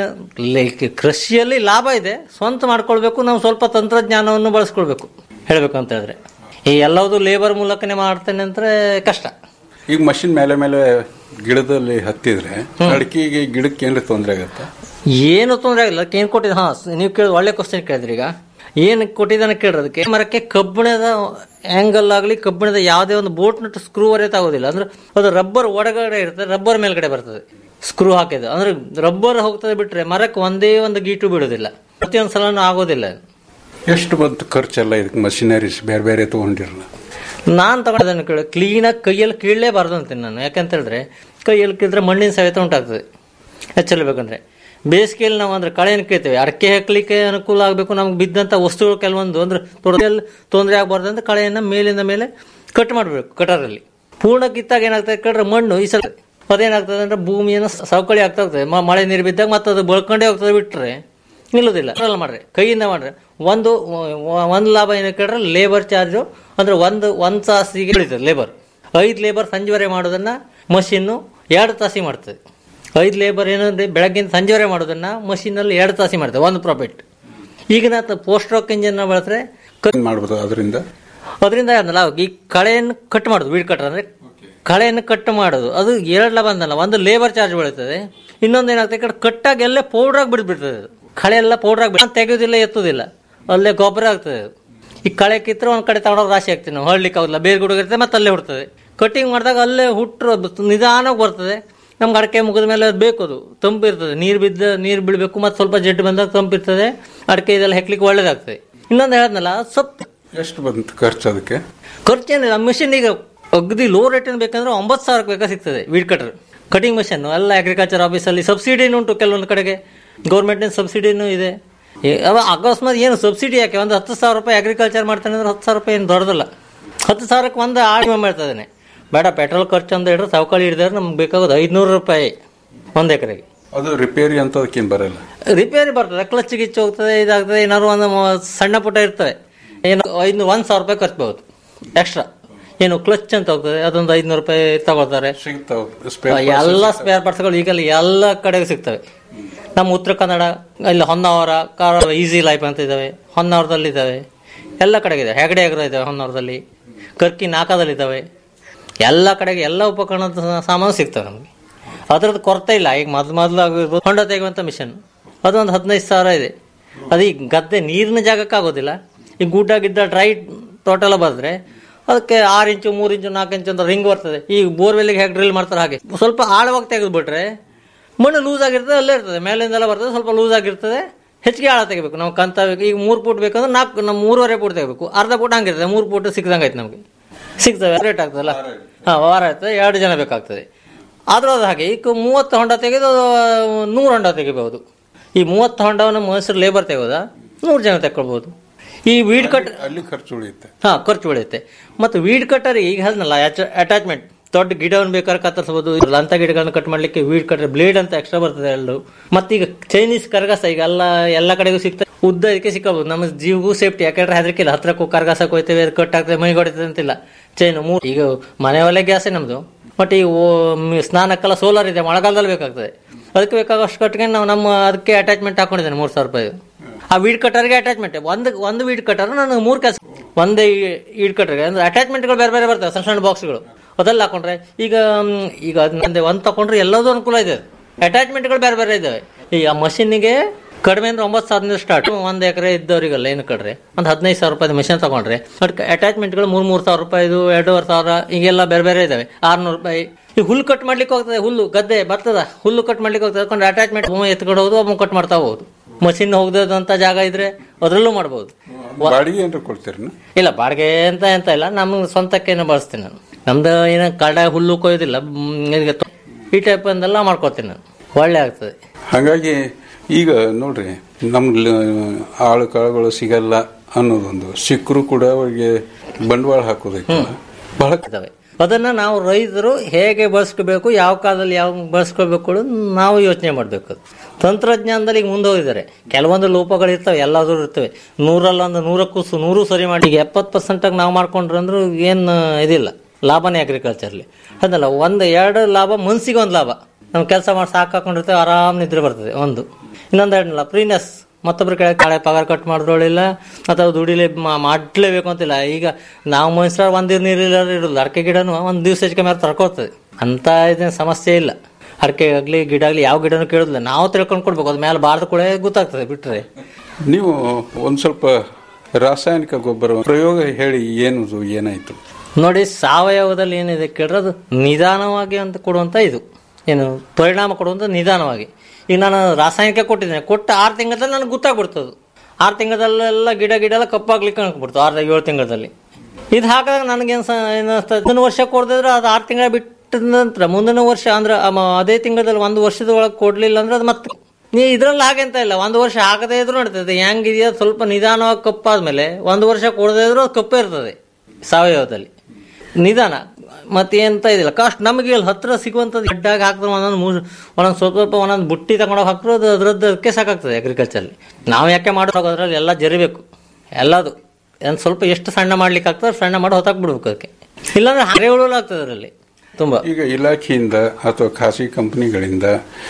ಲೆ- ಕೃಷಿಯಲ್ಲಿ ಲಾಭ ಇದೆ ಸ್ವಂತ ಮಾಡ್ಕೊಳ್ಬೇಕು ನಾವು ಸ್ವಲ್ಪ ತಂತ್ರಜ್ಞಾನವನ್ನು ಬಳಸ್ಕೊಳ್ಬೇಕು ಹೇಳ್ಬೇಕು ಅಂತ ಹೇಳಿದ್ರೆ ಈ ಎಲ್ಲವುದು ಲೇಬರ್ ಮೂಲಕನೇ ಮಾಡ್ತೇನೆ ಅಂದ್ರೆ ಕಷ್ಟ ಈಗ ಮಷಿನ್ ಮೇಲೆ ಮೇಲೆ ಗಿಡದಲ್ಲಿ ಹತ್ತಿದ್ರೆ ಅಡಿಕೆಗೆ ಗಿಡಕ್ಕೆ ಏನಾರ ತೊಂದರೆ ಆಗತ್ತಾ ಏನು ತೊಂದರೆ ಆಗಿಲ್ಲ ಅದಕ್ಕೆ ಏನು ಕೊಟ್ಟಿದ್ದ ಹಾ ನೀವು ಕೇಳಿದ ಒಳ್ಳೆ ಕ್ವಶನ್ ಕೇಳಿದ್ರಿ ಈಗ ಏನು ಕೊಟ್ಟಿದ್ದಾನೆ ಕೇಳಿರೋದಕ್ಕೆ ಮರಕ್ಕೆ ಕಬ್ಬಿಣದ ಆಂಗಲ್ ಆಗಲಿ ಕಬ್ಬಿಣದ ಯಾವುದೇ ಒಂದು ಬೋಟ್ ನಟ್ಟು ಸ್ಕ್ರೂ ವರೆತ ಆಗೋದಿಲ್ಲ ಅಂದ್ರೆ ಅದು ರಬ್ಬರ್ ಒಳಗಡೆ ಇರ್ತದೆ ರಬ್ಬರ್ ಮೇಲ್ಗಡೆ ಬರ್ತದೆ ಸ್ಕ್ರೂ ಹಾಕಿದ ಅಂದ್ರೆ ರಬ್ಬರ್ ಹೋಗ್ತದೆ ಬಿಟ್ರೆ ಮರಕ್ಕೆ ಒಂದೇ ಒಂದು ಗೀಟು ಬಿಡೋದಿಲ್ಲ ಪ್ರತಿಯೊಂದು ಸಲನೂ ಆಗೋದಿಲ್ಲ ಎಷ್ಟು ಬಂತು ಖರ್ಚೆಲ್ಲ ಇದಕ್ಕೆ ಮಷಿನರೀಸ್ ಬೇರೆ ಬೇರೆ ತಗೊಂಡಿರಲ್ಲ ನಾನು ತಗೊಂಡದನ್ನು ಕೇಳಿ ಕ್ಲೀನಾಗಿ ಕೈಯಲ್ಲಿ ಕೀಳಲೇಬಾರ್ದು ಅಂತೀನಿ ನಾನು ಯಾಕಂತ ಹೇಳಿದ್ರೆ ಕೈಯಲ್ಲಿ ಕೀಳಿದ್ರೆ ಮಣ್ಣಿನ ಸವೆತ ಉಂಟಾಗ್ತದೆ ಹೆಚ್ಚಲ್ಬೇಕಂದ್ರೆ ಬೇಸಿಗೆಯಲ್ಲಿ ನಾವು ಅಂದ್ರೆ ಕಳೆಯನ್ನು ಕೀಳ್ತೇವೆ ಅಡಕೆ ಹಾಕ್ಲಿಕ್ಕೆ ಅನುಕೂಲ ಆಗಬೇಕು ನಮ್ಗೆ ಬಿದ್ದಂಥ ವಸ್ತುಗಳು ಕೆಲವೊಂದು ಅಂದ್ರೆ ತೊಡೆಯಲ್ಲಿ ತೊಂದರೆ ಆಗಬಾರ್ದು ಅಂತ ಕಳೆಯನ್ನು ಮೇಲಿಂದ ಮೇಲೆ ಕಟ್ ಮಾಡಬೇಕು ಕಟರಲ್ಲಿ ಪೂರ್ಣ ಕಿತ್ತಾಗ ಏನಾಗ್ತದೆ ಕೇಳಿದ್ರೆ ಮಣ್ಣು ಈ ಸಲ ಅದೇನಾಗ್ತದೆ ಅಂದ್ರೆ ಭೂಮಿಯನ್ನು ಸವಕಳಿ ಆಗ್ತಾ ಹೋಗ್ತದೆ ಮ- ಮಳೆ ನೀರು ಬಿದ್ದಾಗ ಮತ್ತೆ ಅದು ಬಳ್ಕೊಂಡೇ ಹೋಗ್ತದೆ ಬಿಟ್ರೆ ನಿಲ್ಲೋದಿಲ್ಲ ಅದ್ರಲ್ಲಿ ಮಾಡ್ರಿ ಕೈಯಿಂದ ಮಾಡ್ರಿ ಒಂದು ಒಂದು ಲಾಭ ಏನು ಕೇಳಿದ್ರೆ ಲೇಬರ್ ಚಾರ್ಜು ಅಂದ್ರೆ ಒಂದು ಒಂದು ತಾಸಿಗೆ ಬೆಳೀತದೆ ಲೇಬರ್ ಐದು ಲೇಬರ್ ಸಂಜೆವರೆ ಮಾಡೋದನ್ನ ಮಷಿನ್ನು ಎರಡು ತಾಸಿಗೆ ಮಾಡ್ತದೆ ಐದು ಲೇಬರ್ ಏನಂದ್ರೆ ಬೆಳಗ್ಗಿಂದ ಸಂಜೆವರೆ ಮಾಡೋದನ್ನ ಮಷೀನಲ್ಲಿ ಎರಡು ತಾಸಿ ಮಾಡ್ತದೆ ಒಂದು ಪ್ರಾಫಿಟ್ ಈಗಿನ ಪೋಸ್ಟ್ ರಾಕ್ ಇಂಜಿನ್ ಬಳಸಿದ್ರೆ ಮಾಡ್ಬೋದು ಅದರಿಂದ ಅದರಿಂದ ಏನಲ್ಲ ಈ ಕಳೆಯನ್ನು ಕಟ್ ಮಾಡೋದು ವೀಡ್ ಕಟ್ಟರ್ ಅಂದ್ರೆ ಕಳೆಯನ್ನು ಕಟ್ ಮಾಡೋದು ಅದು ಎರಡು ಲಾಭ ಅಂದಲ್ಲ ಒಂದು ಲೇಬರ್ ಚಾರ್ಜ್ ಬೀಳುತ್ತದೆ ಇನ್ನೊಂದು ಏನಾಗ್ತದೆ ಈ ಕಡೆ ಕಟ್ಟಾಗಿ ಎಲ್ಲೇ ಪೌಡರ್ ಆಗಿ ಬಿಡ್ಬಿಡ್ತದೆ ಅದು ಕಳೆ ಎಲ್ಲ ಪೌಡರ್ ಆಗಿ ತೆಗೆಯೋದಿಲ್ಲ ಎತ್ತುದಿಲ್ಲ ಅಲ್ಲೇ ಗೊಬ್ಬರ ಆಗ್ತದೆ ಅದು ಈ ಕಳೆ ಕಿತ್ತರೆ ಒಂದ್ ಕಡೆ ತಗೊಂಡೋಗಿ ರಾಶಿ ಹಾಕ್ತೀವಿ ನಾವು ಹಳ್ಳಿಕ್ಕೆ ಆಗೋದಿಲ್ಲ ಬೇರೆ ಗುಡುಗಿರ್ತದೆ ಮತ್ತೆ ಅಲ್ಲೇ ಹುಡ್ತದೆ ಕಟಿಂಗ್ ಮಾಡಿದಾಗ ಅಲ್ಲೇ ಹುಟ್ಟರು ನಿಧಾನವಾಗಿ ಬರ್ತದೆ ನಮ್ಗೆ ಅಡಕೆ ಮುಗಿದ ಮೇಲೆ ಅದು ಬೇಕು ಅದು ತಂಪು ಇರ್ತದೆ ನೀರು ಬಿದ್ದ ನೀರು ಬೀಳಬೇಕು ಮತ್ತು ಸ್ವಲ್ಪ ಜಡ್ಡು ಬಂದಾಗ ತಂಪು ಇರ್ತದೆ ಅಡಕೆ ಇದೆಲ್ಲ ಹೆಕ್ಲಿಕ್ಕೆ ಒಳ್ಳೇದಾಗ್ತದೆ ಇನ್ನೊಂದು ಹೇಳಿದ್ನಲ್ಲ ಸೊಪ್ಪು ಎಷ್ಟು ಬಂತು ಖರ್ಚು ಅದಕ್ಕೆ ಖರ್ಚೇನಿಲ್ಲ ಮಿಷಿನ್ ಈಗ ಅಗದಿ ಲೋ ರೇಟಿನ ಬೇಕಂದ್ರೆ ಒಂಬತ್ತು ಸಾವಿರಕ್ಕೆ ಬೇಕಾ ಸಿಗ್ತದೆ ವೀಡ್ ಕಟರ್ ಕಟಿಂಗ್ ಮಿಷನ್ ಎಲ್ಲ ಅಗ್ರಿಕಲ್ಚರ್ ಆಫೀಸಲ್ಲಿ ಸಬ್ಸಿಡಿನೂ ಉಂಟು ಕೆಲವೊಂದು ಕಡೆಗೆ ಗೌರ್ಮೆಂಟಿನ ಸಬ್ಸಿಡಿನೂ ಇದೆ ಏ, ಅವ ಅಕಸ್ಮಾತ್ ಏನು ಸಬ್ಸಿಡಿ ಯಾಕೆ ಒಂದು ಹತ್ತು ಸಾವಿರ ರೂಪಾಯಿ ಅಗ್ರಿಕಲ್ಚರ್ ಮಾಡ್ತಾನೆ ಅಂದ್ರೆ ಹತ್ತು ಸಾವಿರ ರೂಪಾಯಿ ಏನು ದೊಡ್ಡದಲ್ಲ ಹತ್ತು ಸಾವಿರಕ್ಕೆ ಒಂದು ಆಡಿಮೆ ಮಾಡ್ತಾನೆ ಬೇಡ ಪೆಟ್ರೋಲ್ ಖರ್ಚು ಅಂತ ಹೇಳಿದ್ರೆ ಸವಕಳಿ ಹಿಡಿದ್ರೆ ನಮ್ಗೆ ಬೇಕಾಗೋದು ಐದುನೂರು ರೂಪಾಯಿ ಒಂದು ಎಕರೆಗೆ ಅದು ರಿಪೇರಿ ಅಂತ ಅದಕ್ಕೇನು ಬರಲ್ಲ ರಿಪೇರಿ ಬರ್ತದೆ ಕ್ಲಚ್ ಗಿಚ್ಚು ಹೋಗ್ತದೆ ಇದಾಗ್ತದೆ ಏನಾದ್ರು ಒಂದು ಮ- ಸಣ್ಣ ಪುಟ್ಟ ಇರ್ತವೆ ಏನು ಐದು ಒಂದು ಸಾವಿರ ರೂಪಾಯಿ ಖರ್ಚು ಬಹುದು ಎಕ್ಸ್ಟ್ರಾ ಏನು ಕ್ಲಚ್ ಅಂತ ಹೋಗ್ತದೆ ಅದೊಂದು ಐದುನೂರು ರೂಪಾಯಿ ತಗೊಳ್ತಾರೆ ಎಲ್ಲ ಸ್ಪೇರ್ ಪಾರ್ಟ್ಸ್ಗಳು ಈಗಲ್ಲಿ ಎಲ್ಲ ಕಡೆಗೂ ಸಿಗ್ತವೆ ನಮ್ಮ ಉತ್ತರ ಕನ್ನಡ ಇಲ್ಲಿ ಹೊನ್ನಾವರ ಕಾರವಾರ ಈಸಿ ಲೈಫ್ ಅಂತ ಇದ್ದಾವೆ ಹೊನ್ನಾವರದಲ್ಲಿ ಇದ್ದಾವೆ ಎಲ್ಲ ಕಡೆಗೆ ಇದೆ ಹೆಗಡೆ ಅಗ್ರ ಇದ್ದಾವೆ ಹೊನ್ನಾವರದಲ್ಲಿ ಕರ್ಕಿ ನಾಕಾದಲ್ಲಿ ಇದ್ದಾವೆ ಎಲ್ಲ ಕಡೆಗೆ ಎಲ್ಲ ಉಪಕರಣದ ಸಾ- ಸಾಮಾನು ಸಿಗ್ತವೆ ನಮಗೆ ಅದ್ರದ್ದು ಕೊರತೆ ಇಲ್ಲ ಈಗ ಮೊದ್ಲು ಮೊದಲು ಆಗಿರ್ಬೋದು ಹೊಂಡ ತೆಗೆಯುವಂಥ ಮಿಷನ್ ಅದೊಂದು ಹದಿನೈದು ಸಾವಿರ ಇದೆ ಅದು ಈಗ ಗದ್ದೆ ನೀರಿನ ಜಾಗಕ್ಕೆ ಆಗೋದಿಲ್ಲ ಈ ಗುಡ್ಡ ಗಿಡ್ಡ ಡ್ರೈ ತೋಟ ಎಲ್ಲ ಬರೆದ್ರೆ ಅದಕ್ಕೆ ಆರು ಇಂಚು ಮೂರು ಇಂಚು ನಾಲ್ಕು ಇಂಚು ಅಂತ ರಿಂಗ್ ಬರ್ತದೆ ಈ ಬೋರ್ವೆಲ್ಗೆ ಹೇಗೆ ಡ್ರಿಲ್ ಮಾಡ್ತಾರೆ ಹಾಗೆ ಸ್ವಲ್ಪ ಆಳವಾಗಿ ತೆಗೆದುಬಿಟ್ರೆ ಮಣ್ಣು ಲೂಸ್ ಆಗಿರ್ತದೆ ಅಲ್ಲೇ ಇರ್ತದೆ ಮೇಲಿಂದೆಲ್ಲ ಬರ್ತದೆ ಸ್ವಲ್ಪ ಲೂಸ್ ಆಗಿರ್ತದೆ ಹೆಚ್ಚಿಗೆ ಆಳ ತೆಗಿಬೇಕು ನಾವು ಕಂತ ಬೇಕು ಈಗ ಮೂರು ಫೂಟ್ ಬೇಕಂದ್ರೆ ನಾಲ್ಕು ನಮ್ಮ ಮೂರುವರೆ ಫೂಟ್ ತೆಗಬೇಕು ಅರ್ಧ ಫೂಟ್ ಹಂಗಿರ್ತದೆ ಮೂರು ಫೂಟ್ ಸಿಕ್ಕದಂಗೆ ಆಯ್ತು ನಮಗೆ ಸಿಗ್ತವೆ ರೇಟ್ ಆಗ್ತದಲ್ಲ ಹಾ ವಾರ ಆಗ್ತದೆ ಎರಡು ಜನ ಬೇಕಾಗ್ತದೆ ಆದ್ರೂ ಅದು ಹಾಗೆ ಈಗ ಮೂವತ್ತು ಹೊಂಡ ತೆಗೆದು ನೂರು ಹೊಂಡ ತೆಗಿಬಹುದು ಈ ಮೂವತ್ತು ಹೊಂಡವನ್ನು ಮನುಷ್ಯರು ಲೇಬರ್ ತೆಗೋದಾ ನೂರು ಜನ ತಗೊಳ್ಬಹುದು ಈ ವೀಡ್ ಕಟ್ ಅಲ್ಲಿ ಖರ್ಚು ಉಳಿಯುತ್ತೆ ಹಾ ಖರ್ಚು ಉಳಿಯುತ್ತೆ ಮತ್ತು ವೀಡ್ ಕಟ್ಟರ್ ಈಗ ಹೇಳ್ನಲ್ಲ ಅಟ್ಯಾಚ್ಮೆಂಟ್ ದೊಡ್ಡ ಗಿಡವನ್ನು ಬೇಕಾದ್ರೆ ಕತ್ತರಿಸಬಹುದು ಅಂತ ಗಿಡಗಳನ್ನು ಕಟ್ ಮಾಡ್ಲಿಕ್ಕೆ ವೀಡ್ ಕಟ್ಟರ್ ಬ್ಲೇಡ್ ಅಂತ ಎಕ್ಸ್ಟ್ರಾ ಬರ್ತದೆ ಎರಡು ಮತ್ತೀಗ ಚೈನೀಸ್ ಕರಗಸ ಈಗ ಎಲ್ಲ ಎಲ್ಲ ಕಡೆಗೂ ಸಿಗ್ತದೆ ಉದ್ದ ಇದಕ್ಕೆ ಸಿಕ್ಕಬಹುದು ನಮ್ಮ ಜೀವಗೂ ಸೇಫ್ಟಿ ಯಾಕಂದ್ರೆ ಹೆದರಿಕಿಲ್ಲ ಹತ್ರಕ್ಕೂ ಕರಗಸಕ್ಕೆ ಹೋಯ್ತೇವೆ ಅದು ಕಟ್ ಆಗ್ತದೆ ಮೈ ಹೊಡಿತದೆ ಅಂತಿಲ್ಲ ಚೈನು ಮೂರು ಈಗ ಮನೆ ಒಲೆ ಗ್ಯಾಸೇ ನಮ್ದು ಬಟ್ ಈ ಓ- ಮ್- ಸ್ನಾನಕ್ಕೆಲ್ಲ ಸೋಲಾರ್ ಇದೆ ಮಳೆಗಾಲದಲ್ಲಿ ಬೇಕಾಗ್ತದೆ ಅದಕ್ಕೆ ಬೇಕಾಗಷ್ಟು ಕಟ್ಕೊಂಡು ನಾವು ನಮ್ಮ ಅದಕ್ಕೆ ಅಟ್ಯಾಚ್ಮೆಂಟ್ ಹಾಕೊಂಡಿದ್ದೇನೆ ಮೂರು ಸಾವಿರ ರೂಪಾಯಿ ಆ ವೀಡ್ ಕಟರ್ಗೆ ಅಟ್ಯಾಚ್ಮೆಂಟ್ ಒಂದು ಒಂದು ವೀಡ್ ಕಟರ್ ನನಗೆ ಮೂರು ಕೆಲಸ ಒಂದೇ ಈಡ್ ಕಟರ್ಗೆ ಅಂದ್ರೆ ಅಟ್ಯಾಚ್ಮೆಂಟ್ಗಳು ಬೇರೆ ಬೇರೆ ಬರ್ತವೆ ಸಣ್ಣ ಸಣ್ಣ ಬಾಕ್ಸ್ಗಳು ಅದೆಲ್ಲ ಹಾಕೊಂಡ್ರೆ ಈಗ ಮ್, ಈಗ ಅದಂದ್ರೆ ಒಂದು ತಗೊಂಡ್ರೆ ಎಲ್ಲದೂ ಅನುಕೂಲ ಇದೆ ಅಟ್ಯಾಚ್ಮೆಂಟ್ಗಳು ಬೇರೆ ಬೇರೆ ಇದ್ದಾವೆ ಈಗ ಆ ಮಷೀನಿಗೆ ಕಡಿಮೆ ಅಂದ್ರೆ ಒಂಬತ್ತು ಸಾವಿರದಿಂದ ಸ್ಟಾರ್ಟ್ ಒಂದು ಎಕರೆ ಇದ್ದವರಿಗೆಲ್ಲ ಏನು ಕಡ್ರೆ ಒಂದು ಹದಿನೈದು ಸಾವಿರ ರೂಪಾಯಿ ಮಿಷನ್ ತಗೊಂಡ್ರೆ ಅದಕ್ಕೆ ಅಟ್ಯಾಚ್ಮೆಂಟ್ಗಳು ಮೂರು ಮೂರು ಸಾವಿರ ರೂಪಾಯಿದು ಎರಡೂವರೆ ಸಾವಿರ ಈಗೆಲ್ಲ ಬೇರೆ ಬೇರೆ ಇದಾವೆ ಆರ್ನೂರು ರೂಪಾಯಿ ಈ ಹುಲ್ಲು ಕಟ್ ಮಾಡ್ಲಿಕ್ಕೆ ಹೋಗ್ತದೆ ಹುಲ್ಲು ಗದ್ದೆ ಬರ್ತದ ಹುಲ್ಲು ಕಟ್ ಮಾಡ್ಲಿಕ್ಕೆ ಹೋಗ್ತದೆ ಅದಕ್ಕೆ ಅಟ್ಯಾಚ್ಮೆಂಟ್ ಎತ್ಕೊಂಡು ಹೋಗೋದು ಒಬ್ಬ ಕಟ್ ಮಾಡ್ತಾ ಹೋಗೋದು ಮಷಿನ್ ಹೋಗದಂತ ಜಾಗ ಇದ್ರೆ ಅದರಲ್ಲೂ ಮಾಡ್ಬೋದು ಬಾಡಿಗೆ ಏನಾರು ಕೊಡ್ತೀರನ ಇಲ್ಲ ಬಾಡಿಗೆ ಅಂತ ಎಂತ ಇಲ್ಲ ನಮ್ಗೆ ಸ್ವಂತಕ್ಕೇನು ಬಳಸ್ತೀನಿ ನಾನು ನಮ್ದು ಏನು ಕಡ ಹುಲ್ಲು ಕೊಯ್ಯೋದಿಲ್ಲ ಮ್, ಈಗ ತೊ- ಈ ಟೈಪ್ ಅಂದೆಲ್ಲ ಮಾಡ್ಕೊತೀನಿ ನಾನು ಒಳ್ಳೆ ಆಗ್ತದೆ ಹಾಗಾಗಿ ಈಗ ನೋಡ್ರಿ ನಮ್ಮ ಆಳು ಕಾಳುಗಳು ಸಿಗಲ್ಲ ಅನ್ನೋದೊಂದು ಸಿಕ್ಕರು ಕೂಡ ಅವರಿಗೆ ಬಂಡವಾಳ ಹಾಕೋದೈತಲ್ಲ ಬಹಳ ಇದಾವೆ ಅದನ್ನ ನಾವು ರೈತರು ಹೇಗೆ ಬಳಸ್ಕೋಬೇಕು ಯಾವ ಕಾಲದಲ್ಲಿ ಯಾವ ಬಳಸ್ಕೋಬೇಕು ಅನ್ನೋದು ನಾವು ಯೋಚನೆ ಮಾಡಬೇಕು ತಂತ್ರಜ್ಞಾನದಲ್ಲಿ ಈಗ ಮುಂದೆ ಹೋಗಿದ್ದಾರೆ ಕೆಲವೊಂದು ಲೋಪಗಳು ಇರ್ತವೆ ಎಲ್ಲಾದ್ರೂ ಇರ್ತವೆ ನೂರಲ್ಲ ಒಂದು ನೂರಕ್ಕೂ ಸು- ನೂರು ಸರಿ ಮಾಡಿ ಈಗ ಎಪ್ಪತ್ತು ಪರ್ಸೆಂಟಾಗಿ ನಾವು ಮಾಡ್ಕೊಂಡ್ರೆ ಅಂದ್ರೂ ಏನು ಇದಿಲ್ಲ ಲಾಭನೇ ಅಗ್ರಿಕಲ್ಚರ್ಲಿ ಅದಲ್ಲ ಒಂದು ಎರಡು ಲಾಭ ಮನ್ಸಿಗೆ ಒಂದು ಲಾಭ ನಾವು ಕೆಲಸ ಮಾಡಿ ಸಾಕಾಕೊಂಡಿರ್ತೇವೆ ಆರಾಮ್ ನಿದ್ರೆ ಬರ್ತದೆ ಒಂದು ಇನ್ನೊಂದು ಎರಡಲ್ಲ ಫ್ರೀನೆಸ್ ಮತ್ತೊಬ್ಬರ ಕಡೆ ಕಾಳೆ ಪಗಾರ ಕಟ್ ಮಾಡಿದ್ರೊಳಿಲ್ಲ ಅಥವಾ ದುಡಿಲೇ ಮಾ- ಮಾಡ್ಲೇಬೇಕು ಅಂತಿಲ್ಲ ಈಗ ನಾವು ಮನುಷ್ಯರ ಒಂದ್ ನೀರಿಲ್ಲ ಇಡಲ್ಲ ಅಡಿಕೆ ಗಿಡನು ಒಂದ್ ದಿವಸ ಹೆಚ್ಚು ಕಮ್ಮಿ ತರ್ಕೋತದೆ ಅಂತ ಇದೇನು ಸಮಸ್ಯೆ ಇಲ್ಲ ಅಡಿಕೆ ಆಗ್ಲಿ ಗಿಡ ಆಗ್ಲಿ ಯಾವ ಗಿಡನೂ ಕೇಳೋದಿಲ್ಲ ನಾವು ತಿಳ್ಕೊಂಡು ಕೊಡ್ಬೇಕು ಅದ್ ಮೇಲೆ ಬಾರ್ದ ಕೂಡ ಗೊತ್ತಾಗ್ತದೆ ಬಿಟ್ರೆ ನೀವು ಒಂದ್ ಸ್ವಲ್ಪ ರಾಸಾಯನಿಕ ಗೊಬ್ಬರ ಪ್ರಯೋಗ ಹೇಳಿ ಏನು ಏನಾಯ್ತು ನೋಡಿ ಸಾವಯವದಲ್ಲಿ ಏನಿದೆ ಕೇಳಿದ್ರೆ ಅದು ನಿಧಾನವಾಗಿ ಅಂತ ಕೊಡುವಂತ ಇದು ಏನು ಪರಿಣಾಮ ಕೊಡುವಂತ ನಿಧಾನವಾಗಿ ಈಗ ನಾನು ರಾಸಾಯನಿಕ ಕೊಟ್ಟಿದ್ದೇನೆ ಕೊಟ್ಟ ಆರು ತಿಂಗಳಲ್ಲಿ ನನಗೆ ಗೊತ್ತಾಗ್ಬಿಡ್ತದೆ ಆರು ತಿಂಗಳಲ್ಲೆಲ್ಲ ಗಿಡ ಗಿಡ ಎಲ್ಲ ಕಪ್ಪಾಗ್ಲಿಕ್ಕೆ ಅನ್ಕೊಬಿಡ್ತು ಆರು ಏಳು ತಿಂಗಳಲ್ಲಿ ಇದು ಹಾಕಿದಾಗ ನನಗೇನು ಏನಿಸ್ತದೆ ಮುಂದಿನ ವರ್ಷ ಕೊಡದಿದ್ರೆ ಅದು ಆರು ತಿಂಗಳ ಬಿಟ್ಟ ನಂತರ ಮುಂದಿನ ವರ್ಷ ಅಂದ್ರೆ ಅಮ- ಅದೇ ತಿಂಗಳಲ್ಲಿ ಒಂದು ವರ್ಷದ ಒಳಗೆ ಕೊಡ್ಲಿಲ್ಲ ಅಂದ್ರೆ ಅದು ಮತ್ತೆ ನೀ ಇದ್ರಲ್ಲಿ ಹಾಗೆ ಅಂತ ಇಲ್ಲ ಒಂದು ವರ್ಷ ಹಾಕದೇ ಇದ್ರು ನಡೀತದೆ ಹೆಂಗಿದೆಯೋ ಸ್ವಲ್ಪ ನಿಧಾನವಾಗಿ ಕಪ್ಪಾದ್ಮೇಲೆ ಒಂದು ವರ್ಷ ಕೊಡದೇ ಇದ್ರು ಅದು ಕಪ್ಪೇ ಇರ್ತದೆ ಸಾವಯವದಲ್ಲಿ ನಿಧಾನ ಮತ್ತೆ ಎಂತ ಇದಿಲ್ಲ ಕಾಸ್ಟ್ ನಮಗೆ ಇಲ್ಲಿ ಹತ್ರ ಸಿಗುವಂಥದ್ದು ಗಡ್ಡಾಗಿ ಹಾಕಿದ್ರೆ ಒಂದೊಂದು ಮೂರು ಒಂದೊಂದು ಸ್ವಲ್ಪ ಸ್ವಲ್ಪ ಒಂದೊಂದು ಬುಟ್ಟಿ ತಗೊಂಡೋಗಿ ಹಾಕಿದ್ರೆ ಅದು ಅದ್ರದ್ದು ಅದಕ್ಕೆ ಸಾಕಾಗ್ತದೆ ಅಗ್ರಿಕಲ್ಚರ್ಲಿ ನಾವು ಯಾಕೆ ಮಾಡೋದು ಅದ್ರಲ್ಲಿ ಎಲ್ಲ ಜರಿಬೇಕು ಎಲ್ಲದು ಒಂದು ಸ್ವಲ್ಪ ಎಷ್ಟು ಸಣ್ಣ ಮಾಡ್ಲಿಕ್ಕೆ ಆಗ್ತದೆ ಸಣ್ಣ ಮಾಡಿ ಹೊತ್ತಾಕ್ಬಿಡ್ಬೇಕು ಅದಕ್ಕೆ ಇಲ್ಲಾಂದ್ರೆ ಹಾಗೆ ಉಳುವಲು ಆಗ್ತದೆ ಅದರಲ್ಲಿ ತುಂಬಾ ಈಗ ಇಲಾಖೆಯಿಂದ ಅಥವಾ ಖಾಸಗಿ ಕಂಪನಿಗಳಿಂದ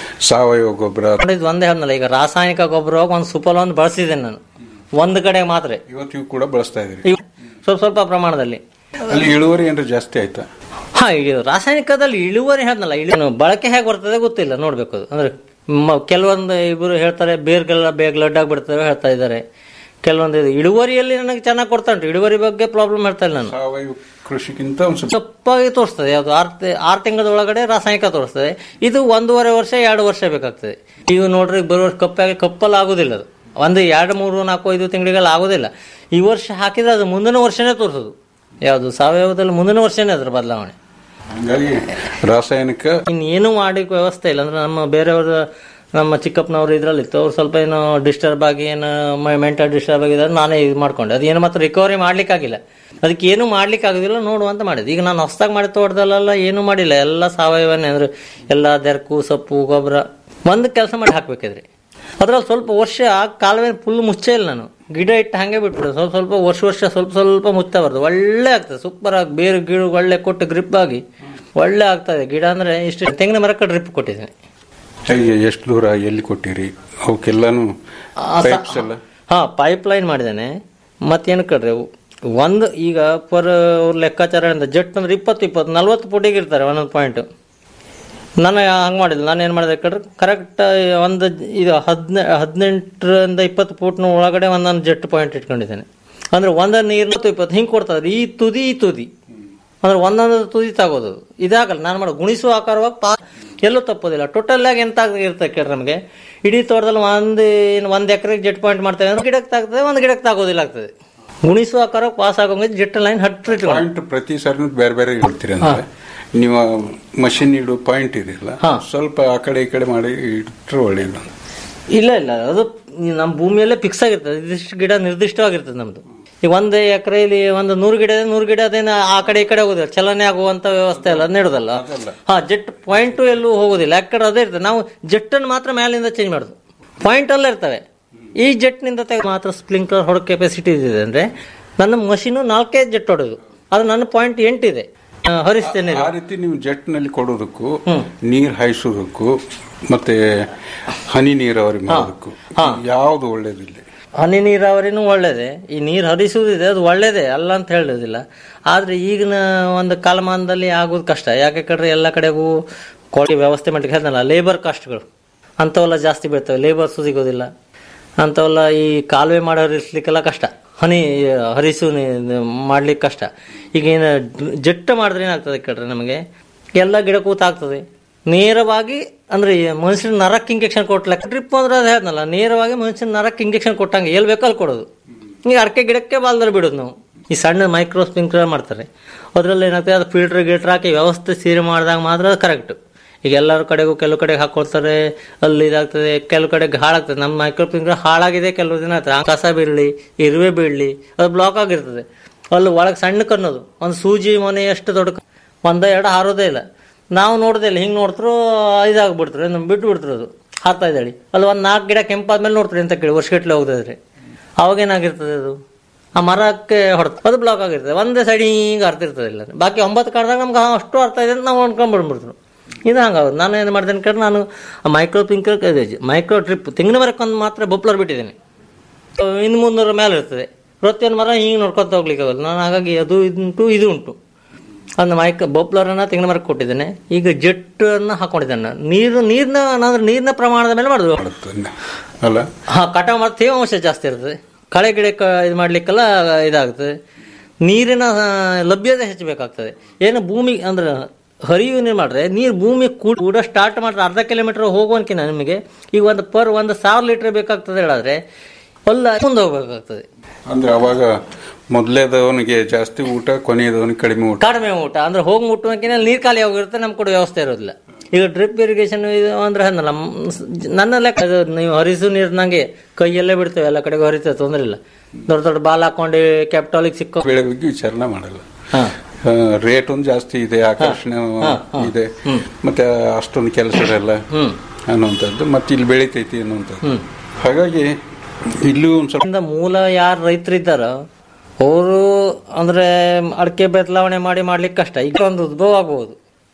ಸಾವಯವ ಗೊಬ್ಬರ ನೋಡಿದ್ ಒಂದೇ ಹೇಳ್ನಲ್ಲ ಈಗ ರಾಸಾಯನಿಕ ಗೊಬ್ಬರ ಒಂದು ಸುಫಲ ಒಂದು ಬಳಸಿದ್ದೇನೆ ನಾನು ಒಂದು ಕಡೆ ಮಾತ್ರ ಇವತ್ತಿಗೂ ಕೂಡ ಬಳಸ್ತಾ ಇದ್ದೀರಿ ಇವ್- ಸ್ವಲ್ಪ ಸ್ವಲ್ಪ ಪ್ರಮಾಣದಲ್ಲಿ ಅಲ್ಲಿ ಇಳುವರಿ ಏನಾದ್ರು ಜಾಸ್ತಿ ಆಯ್ತಾ ಹಾ ಈಗ ರಾಸಾಯನಿಕದಲ್ಲಿ ಇಳುವರಿ ಹೇಳ್ನಲ್ಲ ಇಳು ಬಳಕೆ ಹೇಗೆ ಬರ್ತದೆ ಗೊತ್ತಿಲ್ಲ ನೋಡ್ಬೇಕು ಅದು ಅಂದ್ರೆ ಮ- ಕೆಲವೊಂದು ಇಬ್ಬರು ಹೇಳ್ತಾರೆ ಬೇರ್ಗೆಲ್ಲ ಬೇಗ ಲಡ್ ಆಗ್ಬಿಡ್ತವೆ ಹೇಳ್ತಾ ಇದ್ದಾರೆ ಕೆಲವೊಂದು ಇದು ಇಳುವರಿಯಲ್ಲಿ ನನಗೆ ಚೆನ್ನಾಗಿ ಕೊಡ್ತಾ ಉಂಟು ಇಳುವರಿ ಬಗ್ಗೆ ಪ್ರಾಬ್ಲಮ್ ಹೇಳ್ತಾ ಇಲ್ಲ ನಾನು ಸಾವಯವ ಕೃಷಿಗಿಂತ ಒಂದು ಸ್ವಲ್ಪ ತಪ್ಪಾಗಿ ತೋರಿಸ್ತದೆ ಯಾವುದು ಆರು ಆರು ತಿಂಗಳ ಒಳಗಡೆ ರಾಸಾಯನಿಕ ತೋರಿಸ್ತದೆ ಇದು ಒಂದೂವರೆ ವರ್ಷ ಎರಡು ವರ್ಷ ಬೇಕಾಗ್ತದೆ ಈಗ ನೋಡ್ರಿ ಬರೋ ವರ್ಷ ಕಪ್ಪಾಗಿ ಕಪ್ಪಲ್ಲಿ ಆಗೋದಿಲ್ಲ ಅದು ಒಂದು ಎರಡು ಮೂರು ನಾಲ್ಕು ಐದು ತಿಂಗಳಿಗೆಲ್ಲ ಆಗೋದಿಲ್ಲ ಈ ವರ್ಷ ಹಾಕಿದ್ರೆ ಅದು ಮುಂದಿನ ವರ್ಷನೇ ತೋರಿಸೋದು ಯಾವುದು ಸಾವಯವದಲ್ಲಿ ಮುಂದಿನ ವರ್ಷನೇ ಅದ್ರ ಬದಲಾವಣೆ ಹಂಗಾಗಿ ರಾಸಾಯನಿಕ ಇನ್ನೇನು ಮಾಡಿ ವ್ಯವಸ್ಥೆ ಇಲ್ಲ ಅಂದ್ರೆ ನಮ್ಮ ಬೇರೆಯವ್ರ ನಮ್ಮ ಚಿಕ್ಕಪ್ಪನವ್ರು ಇದ್ರಲ್ಲಿತ್ತು ಅವ್ರು ಸ್ವಲ್ಪ ಏನೋ ಡಿಸ್ಟರ್ಬ್ ಆಗಿ ಏನು ಮೆಂಟಲ್ ಡಿಸ್ಟರ್ಬ್ ಆಗಿದ್ದಾರೆ ನಾನೇ ಇದು ಮಾಡ್ಕೊಂಡೆ ಅದು ಏನು ಮಾತ್ರ ರಿಕವರಿ ಮಾಡ್ಲಿಕ್ಕಾಗಿಲ್ಲ ಅದಕ್ಕೆ ಏನು ಮಾಡ್ಲಿಕ್ಕೆ ಆಗೋದಿಲ್ಲ ನೋಡುವಂತ ಮಾಡಿದ್ದು ಈಗ ನಾನು ಹೊಸದಾಗಿ ಮಾಡಿ ತೋಟದಲ್ಲೆಲ್ಲ ಏನೂ ಮಾಡಿಲ್ಲ ಎಲ್ಲ ಸಾವಯವನೇ ಅಂದ್ರೆ ಎಲ್ಲ ದೆರ್ಕು ಸೊಪ್ಪು ಗೊಬ್ಬರ ಒಂದು ಕೆಲಸ ಮಾಡಿ ಹಾಕ್ಬೇಕಿದ್ರಿ ಅದ್ರಲ್ಲಿ ಸ್ವಲ್ಪ ವರ್ಷ ಕಾಲುವೆ ಫುಲ್ ಮುಚ್ಚೇ ಇಲ್ಲ ನಾನು ಗಿಡ ಇಟ್ಟು ಹಂಗೆ ಬಿಟ್ಬಿಡು ಸ್ವಲ್ಪ ಸ್ವಲ್ಪ ವರ್ಷ ವರ್ಷ ಸ್ವಲ್ಪ ಸ್ವಲ್ಪ ಮುಚ್ತಾ ಬರ್ತದೆ ಒಳ್ಳೆ ಆಗ್ತದೆ ಸೂಪರ್ ಆಗಿ ಬೇರೆ ಗಿಡ ಒಳ್ಳೆ ಕೊಟ್ಟು ಗ್ರಿಪ್ ಆಗಿ ಒಳ್ಳೆ ಆಗ್ತದೆ ಗಿಡ ಅಂದ್ರೆ ಇಷ್ಟು ತೆಂಗಿನ ಮರಕ್ಕೆ ಡ್ರಿಪ್ ಕೊಟ್ಟಿದ್ದೀನಿ ಹೇಗೆ ಎಷ್ಟು ದೂರ ಎಲ್ಲಿ ಕೊಟ್ಟಿರಿ ಅವಕ್ಕೆಲ್ಲಾನು ಪೈಪ್ಸ್ ಎಲ್ಲ ಹಾ ಪೈಪ್ ಲೈನ್ ಮಾಡಿದ್ದೇನೆ ಮತ್ತೇನು ಕಡ್ರಿ ಒಂದು ಈಗ ಪರ್ ಅವ್ರ ಲೆಕ್ಕಾಚಾರದಿಂದ ಜಟ್ ಅಂದ್ರೆ ಇಪ್ಪತ್ತು ಇಪ್ಪತ್ತು ನಲ್ವತ್ತು ಫುಟಿಗೆ ಇರ್ತಾರೆ ಒಂದೊಂದು ಪಾಯಿಂಟ್ ನಾನು ಹಂಗೆ ಮಾಡಿಲ್ಲ ನಾನು ಏನು ಮಾಡಿದೆ ಕಡ್ರೆ ಕರೆಕ್ಟ್ ಒಂದು ಇದು ಹದಿನೆ ಹದಿನೆಂಟರಿಂದ ಇಪ್ಪತ್ತು ಫೂಟ್ನ ಒಳಗಡೆ ಒಂದೊಂದು ಜೆಟ್ ಪಾಯಿಂಟ್ ಇಟ್ಕೊಂಡಿದ್ದೇನೆ ಅಂದ್ರೆ ಒಂದೊಂದು ನೀರು ಇಪ್ಪತ್ತು ಹಿಂಗೆ ಕೊಡ್ತಾರೆ ಈ ತುದಿ ಈ ತುದಿ ಅಂದ್ರೆ ಒಂದೊಂದು ತುದಿ ತಗೋದು ಇದಾಗಲ್ಲ ನಾನು ಮಾಡೋ ಗುಣಿಸುವ ಆಕಾರವಾಗಿ ಪಾ ಎಲ್ಲೂ ತಪ್ಪೋದಿಲ್ಲ ಟೋಟಲ್ ಆಗಿ ಎಂತ ಇರ್ತದೆ ಕೇಳ್ರಿ ನಮಗೆ ಇಡೀ ತೋಟದಲ್ಲಿ ಒಂದು ಒಂದು ಎಕರೆಗೆ ಜೆಟ್ ಪಾಯಿಂಟ್ ಮಾಡ್ತೇವೆ ಅಂದ್ರೆ ಗಿಡಕ್ಕೆ ತಾಗ್ತದೆ ಒಂದು ಗಿಡಕ್ಕೆ ತಾಗೋದಿಲ್ಲ ಆಗ್ತದೆ ಗುಣಿಸುವ ಆಕಾರ ಪಾಸ್ ಆಗೋಂಗೆ ಜೆಟ್ ಲೈನ್ ಹತ್ತು ಪಾಯಿಂಟ್ ಪ್ರತಿ ಸಾರಿ ಬೇರೆ ಬೇರೆ ಇಡ್ತೀರಿ ಅಂದ್ರೆ ನೀವು ಮಷಿನ್ ಇಡು ಪಾಯಿಂಟ್ ಇದೆಯಲ್ಲ ಸ್ವಲ್ಪ ಆ ಕಡೆ ಈ ಕಡೆ ಮಾಡಿ ಇಟ್ರೆ ಒಳ್ಳೇದು ಇಲ್ಲ ಇಲ್ಲ ಅದು ನಮ್ಮ ಭೂಮಿಯಲ್ಲೇ ಫಿಕ್ಸ್ ಆಗಿರ್ತದೆ ಇದಿಷ್ಟು ಗಿಡ ನಿರ್ದಿಷ್ಟವಾಗಿರ್ತದೆ ನಮ್ದು ಈಗ ಒಂದು ಎಕರೆಯಲ್ಲಿ ಒಂದು ನೂರು ಗಿಡ ಇದೆ ನೂರು ಗಿಡ ಅದೇನು ಆ ಕಡೆ ಈ ಕಡೆ ಹೋಗೋದಿಲ್ಲ ಚಲನೆ ಆಗುವಂತ ವ್ಯವಸ್ಥೆ ಅಲ್ಲ ನೆಡೋದಲ್ಲ ಹಾ ಜೆಟ್ ಪಾಯಿಂಟು ಎಲ್ಲೂ ಹೋಗೋದಿಲ್ಲ ಯಾಕಡೆ ಅದೇ ಇರ್ತದೆ ನಾವು ಜೆಟ್ಟನ್ನು ಮಾತ್ರ ಮೇಲಿಂದ ಚೇಂಜ್ ಮಾಡೋದು ಪಾಯಿಂಟ್ ಅಲ್ಲೇ ಇರ್ತವೆ ಈ ಜೆಟ್ನಿಂದ ತೆಗೆ ಮಾತ್ರ ಸ್ಪ್ರಿಂಕ್ಲರ್ ಹೊಡೋ ಕೆಪಾಸಿಟಿ ಇದೆ ಅಂದ್ರೆ ನನ್ನ ಮಷೀನು ನಾಲ್ಕೇ ಜೆಟ್ ಹೊಡೋದು ಅದು ನನ್ನ ಪಾಯಿಂಟ್ ಎಂಟಿದೆ ಆ, ಹರಿಸ್ತೇನೆ ಆ ರೀತಿ ನೀವು ಜೆಟ್ ನಲ್ಲಿ ಕೊಡೋದಕ್ಕೂ ನೀರ್ ಹಾಯಿಸೋದಕ್ಕೂ ಮತ್ತೆ ಹನಿ ನೀರಾವರಿ ಮಾಡೋದಕ್ಕೂ ಯಾವ್ದು ಒಳ್ಳೇದಿಲ್ಲ ಹನಿ ನೀರಾವರಿನೂ ಒಳ್ಳೇದೇ ಈ ನೀರು ಹರಿಸುವುದಿದೆ ಅದು ಒಳ್ಳೇದೇ ಅಲ್ಲ ಅಂತ ಹೇಳೋದಿಲ್ಲ ಆದ್ರೆ ಈಗಿನ ಒಂದು ಕಾಲಮಾನದಲ್ಲಿ ಆಗೋದು ಕಷ್ಟ ಯಾಕೆ ಕಡ್ರೆ ಎಲ್ಲ ಕಡೆಗೂ ಕೊಳಿ ವ್ಯವಸ್ಥೆ ಮಾಡ್ಲಿಕ್ಕೆ ಹೇಳ್ದಲ್ಲ ಲೇಬರ್ ಕಾಸ್ಟ್ಗಳು ಅಂಥವೆಲ್ಲ ಜಾಸ್ತಿ ಬೀಳ್ತವೆ ಲೇಬರ್ಸು ಸಿಗೋದಿಲ್ಲ ಅಂಥವೆಲ್ಲ ಈ ಕಾಲುವೆ ಮಾಡಿ ಹರಿಸ್ಲಿಕ್ಕೆಲ್ಲ ಕಷ್ಟ ಹನಿ ಹರಿಸು ನಿ- ಮಾಡ್ಲಿಕ್ಕೆ ಕಷ್ಟ ಈಗ ಏನು ಜಟ್ಟ ಮಾಡಿದ್ರೆ ಏನಾಗ್ತದೆ ಕಡ್ರೆ ನಮಗೆ ಎಲ್ಲ ಗಿಡಕ್ಕೂ ತಾಗ್ತದೆ ನೇರವಾಗಿ ಅಂದ್ರೆ ಈ ಮನುಷ್ಯನ ನರಕ್ಕೆ ಇಂಜೆಕ್ಷನ್ ಕೊಟ್ಲಕ್ಕ ಡ್ರಿಪ್ ಅಂದ್ರೆ ಅದು ಹೇಳ್ದಲ್ಲ ನೇರವಾಗಿ ಮನುಷ್ಯನ ನರಕ್ಕೆ ಇಂಜೆಕ್ಷನ್ ಕೊಟ್ಟಂಗೆ ಎಲ್ಲಿ ಬೇಕಲ್ಲಿ ಕೊಡೋದು ಈಗ ಅಡಕೆ ಗಿಡಕ್ಕೆ ಬಾಲ್ದಲ್ಲಿ ಬಿಡೋದು ನಾವು ಈ ಸಣ್ಣ ಮೈಕ್ರೋ ಸ್ಪ್ರಿಂಕ್ಲರ್ ಮಾಡ್ತಾರೆ ಅದರಲ್ಲಿ ಏನಾಗ್ತದೆ ಅದು ಫಿಲ್ಟರ್ ಗಿಲ್ಟರ್ ಹಾಕಿ ವ್ಯವಸ್ಥೆ ಸೇರಿ ಮಾಡಿದಾಗ ಮಾತ್ರ ಅದು ಕರೆಕ್ಟ್ ಈಗ ಎಲ್ಲರ ಕಡೆಗೂ ಕೆಲವು ಕಡೆಗೆ ಹಾಕೊಳ್ತಾರೆ ಅಲ್ಲಿ ಇದಾಗ್ತದೆ ಕೆಲವು ಕಡೆಗೆ ಹಾಳಾಗ್ತದೆ ನಮ್ಮ ಮೈಕ್ರೋ ಸ್ಪ್ರಿಂಕ್ಲರ್ ಹಾಳಾಗಿದೆ ಕೆಲವು ದಿನ ಆಯ್ತು ಆ ಕಸ ಬೀಳಲಿ ಇರುವೆ ಬೀಳಲಿ ಅದು ಬ್ಲಾಕ್ ಆಗಿರ್ತದೆ ಅಲ್ಲಿ ಒಳಗೆ ಸಣ್ಣ ಕನ್ನೋದು ಒಂದು ಸೂಜಿ ಮನೆ ಎಷ್ಟು ದೊಡ್ಡ ಕ- ಒಂದ ಎರಡು ಹಾರೋದೇ ಇಲ್ಲ ನಾವು ನೋಡೋದೇ ಇಲ್ಲ ಹಿಂಗೆ ನೋಡ್ತಾರೋ ಇದಾಗ್ಬಿಡ್ತಾರೆ ನಮ್ಮ ಬಿಟ್ಟು ಬಿಡ್ತಾರೆ ಅದು ಹಾರ್ತಾ ಇದ್ದಾಳಿ ಅಲ್ಲಿ ಒಂದು ನಾಲ್ಕು ಗಿಡ ಕೆಂಪಾದ್ಮೇಲೆ ನೋಡ್ತಾರೆ ಅಂತ ಕೇಳಿ ವರ್ಷಗಟ್ಟಲೆ ಹೋಗ್ತಿದ್ರೆ ಅವಾಗ ಏನಾಗಿರ್ತದೆ ಅದು ಆ ಮರಕ್ಕೆ ಹೊಡೆದು ಅದು ಬ್ಲಾಕ್ ಆಗಿರ್ತದೆ ಒಂದೇ ಸೈಡ್ ಹಿಂಗೆ ಅರ್ತಿರ್ತದೆ ಇಲ್ಲ ಬಾಕಿ ಒಂಬತ್ತು ಕಾಡ್ದಾಗ ನಮ್ಗೆ ಹಾ, ಅಷ್ಟು ಅರ್ಥ ಇದೆ ಅಂತ ನಾವು ಅನ್ಕೊಂಡ್ಬಿಡ್ಬಿಡ್ತೀವಿ ಇದು ಹಂಗಾಗೋದು ನಾನು ಏನು ಮಾಡ್ತೇನೆ ಕಡೆ ನಾನು ಮೈಕ್ರೋ ಪಿಂಕರ್ ಮೈಕ್ರೋ ಟ್ರಿಪ್ ತೆಂಗಿನ ಮರಕ್ಕೊಂದು ಮಾತ್ರ ಬೊಪ್ಲರ್ ಬಿಟ್ಟಿದ್ದೇನೆ ಇನ್ನು ಮುನ್ನೂರ ಮೇಲೆ ಇರ್ತದೆ ಪ್ರತಿಯೊಂದು ಮರ ಹಿಂಗೆ ನೋಡ್ಕೊತ ಹೋಗ್ಲಿಕ್ಕೆ ಆಗಲ್ಲ ನಾನು ಹಾಗಾಗಿ ಅದು ಇದುಂಟು ಇದು ಉಂಟು ಒಂದು ಮೈಕ್ ಬೊಪ್ಲರನ್ನ ತೆಂಗಿನ ಮರಕ್ಕೆ ಕೊಟ್ಟಿದ್ದೇನೆ ಈಗ ಜೆಟ್ ಅನ್ನ ಹಾಕೊಂಡಿದ್ದೇನೆ ನಾನು. ನೀರು ನೀರಿನ ಅಂದ್ರೆ ನೀರಿನ ಪ್ರಮಾಣದ ಮೇಲೆ ಮಾಡುದು ಅಲ್ಲ ಹಾ ಕಟಾವು ಮಾಡಿ ತೇವಾಂಶ ಜಾಸ್ತಿ ಇರ್ತದೆ ಕಳೆ ಗಿಡ ಇದು ಮಾಡ್ಲಿಕ್ಕೆಲ್ಲ ಇದಾಗ್ತದೆ ನೀರಿನ ಆ, ಲಭ್ಯತೆ ಹೆಚ್ಚಬೇಕಾಗ್ತದೆ ಏನು ಭೂಮಿ ಅಂದ್ರೆ ಹರಿವು ನೀರು ಮಾಡ್ರೆ ನೀರು ಭೂಮಿ ಕೂಡ ಕೂಡ ಸ್ಟಾರ್ಟ್ ಮಾಡ್ರೆ ಅರ್ಧ ಕಿಲೋಮೀಟರ್ ಹೋಗುವನ್ಕಿನ ನಿಮಗೆ ಈಗ ಒಂದು ಪರ್ ಒಂದು ಸಾವಿರ ಲೀಟರ್ ಬೇಕಾಗ್ತದೆ ಹೇಳಿದ್ರೆ ಹೊಲ ಮುಂದೆ ಹೋಗ್ಬೇಕಾಗ್ತದೆ ಅಂದ್ರೆ ಅವಾಗ ಮೊದಲೇದವನಿಗೆ ಜಾಸ್ತಿ ಊಟ ಕೊನೆಯದವನಿಗೆ ಕಡಿಮೆ ಊಟ ಕಡಿಮೆ ಊಟ ಅಂದ್ರೆ ಹೋಗಿ ಮುಟ್ಟುವಂಕಿನ ನೀರು ಖಾಲಿ ಹೋಗಿರುತ್ತೆ ನಮ್ ಕೂಡ ವ್ಯವಸ್ಥೆ ಇರೋದಿಲ್ಲ ಈಗ ಡ್ರಿಪ್ ಇರಿಗೇಷನ್ ಇದು ಅಂದ್ರೆ ಹಂಗಲ್ಲ ಮ್- ನನ್ನ ಲೆಕ್ಕ ಅದು ನೀವು ಹರಿಸು ನೀರು ನಂಗೆ ಕೈಯಲ್ಲೇ ಬಿಡ್ತೇವೆ ಎಲ್ಲ ಕಡೆಗೂ ಹರಿತೇವೆ ತೊಂದ್ರೆ ಇಲ್ಲ ದೊಡ್ಡ ದೊಡ್ಡ ಬಾಲ್ ಹಾಕೊಂಡು ಕ್ಯಾಪಿಟಾಲಿಗೆ ಸಿಕ್ಕೋ ಬೆಳೆ ಬಗ್ಗೆ ವಿಚಾರಣೆ ಮಾಡಲ್ಲ ರೇಟ್ ಒಂದು ಜಾಸ್ತಿ ಇದೆ ಆಕರ್ಷಣೆ ಇದೆ ಮತ್ತೆ ಅಷ್ಟೊಂದು ಕೆಲಸ ಇರಲ್ಲ ಅನ್ನುವಂಥದ್ದು ಮತ್ತೆ ಇಲ್ಲಿ ಬೆಳಿತೈತಿ ಅನ್ನುವಂಥದ್ದು ಹಾಗಾಗಿ ಇಲ್ಲೂ ಒಂದ್ ಸ್ವಲ್ಪ ಇಂದ ಮೂಲ ಯಾರು ರೈತರಿದ್ದಾರ ಅವರು ಅಂದ್ರೆ ಅಡಿಕೆ ಬದಲಾವಣೆ ಮಾಡಿ ಮಾಡ್ಲಿಕ್ಕೆ ಕಷ್ಟ ಈಗ ಒಂದು ಉದ್ಭವ ಆಗಬಹುದು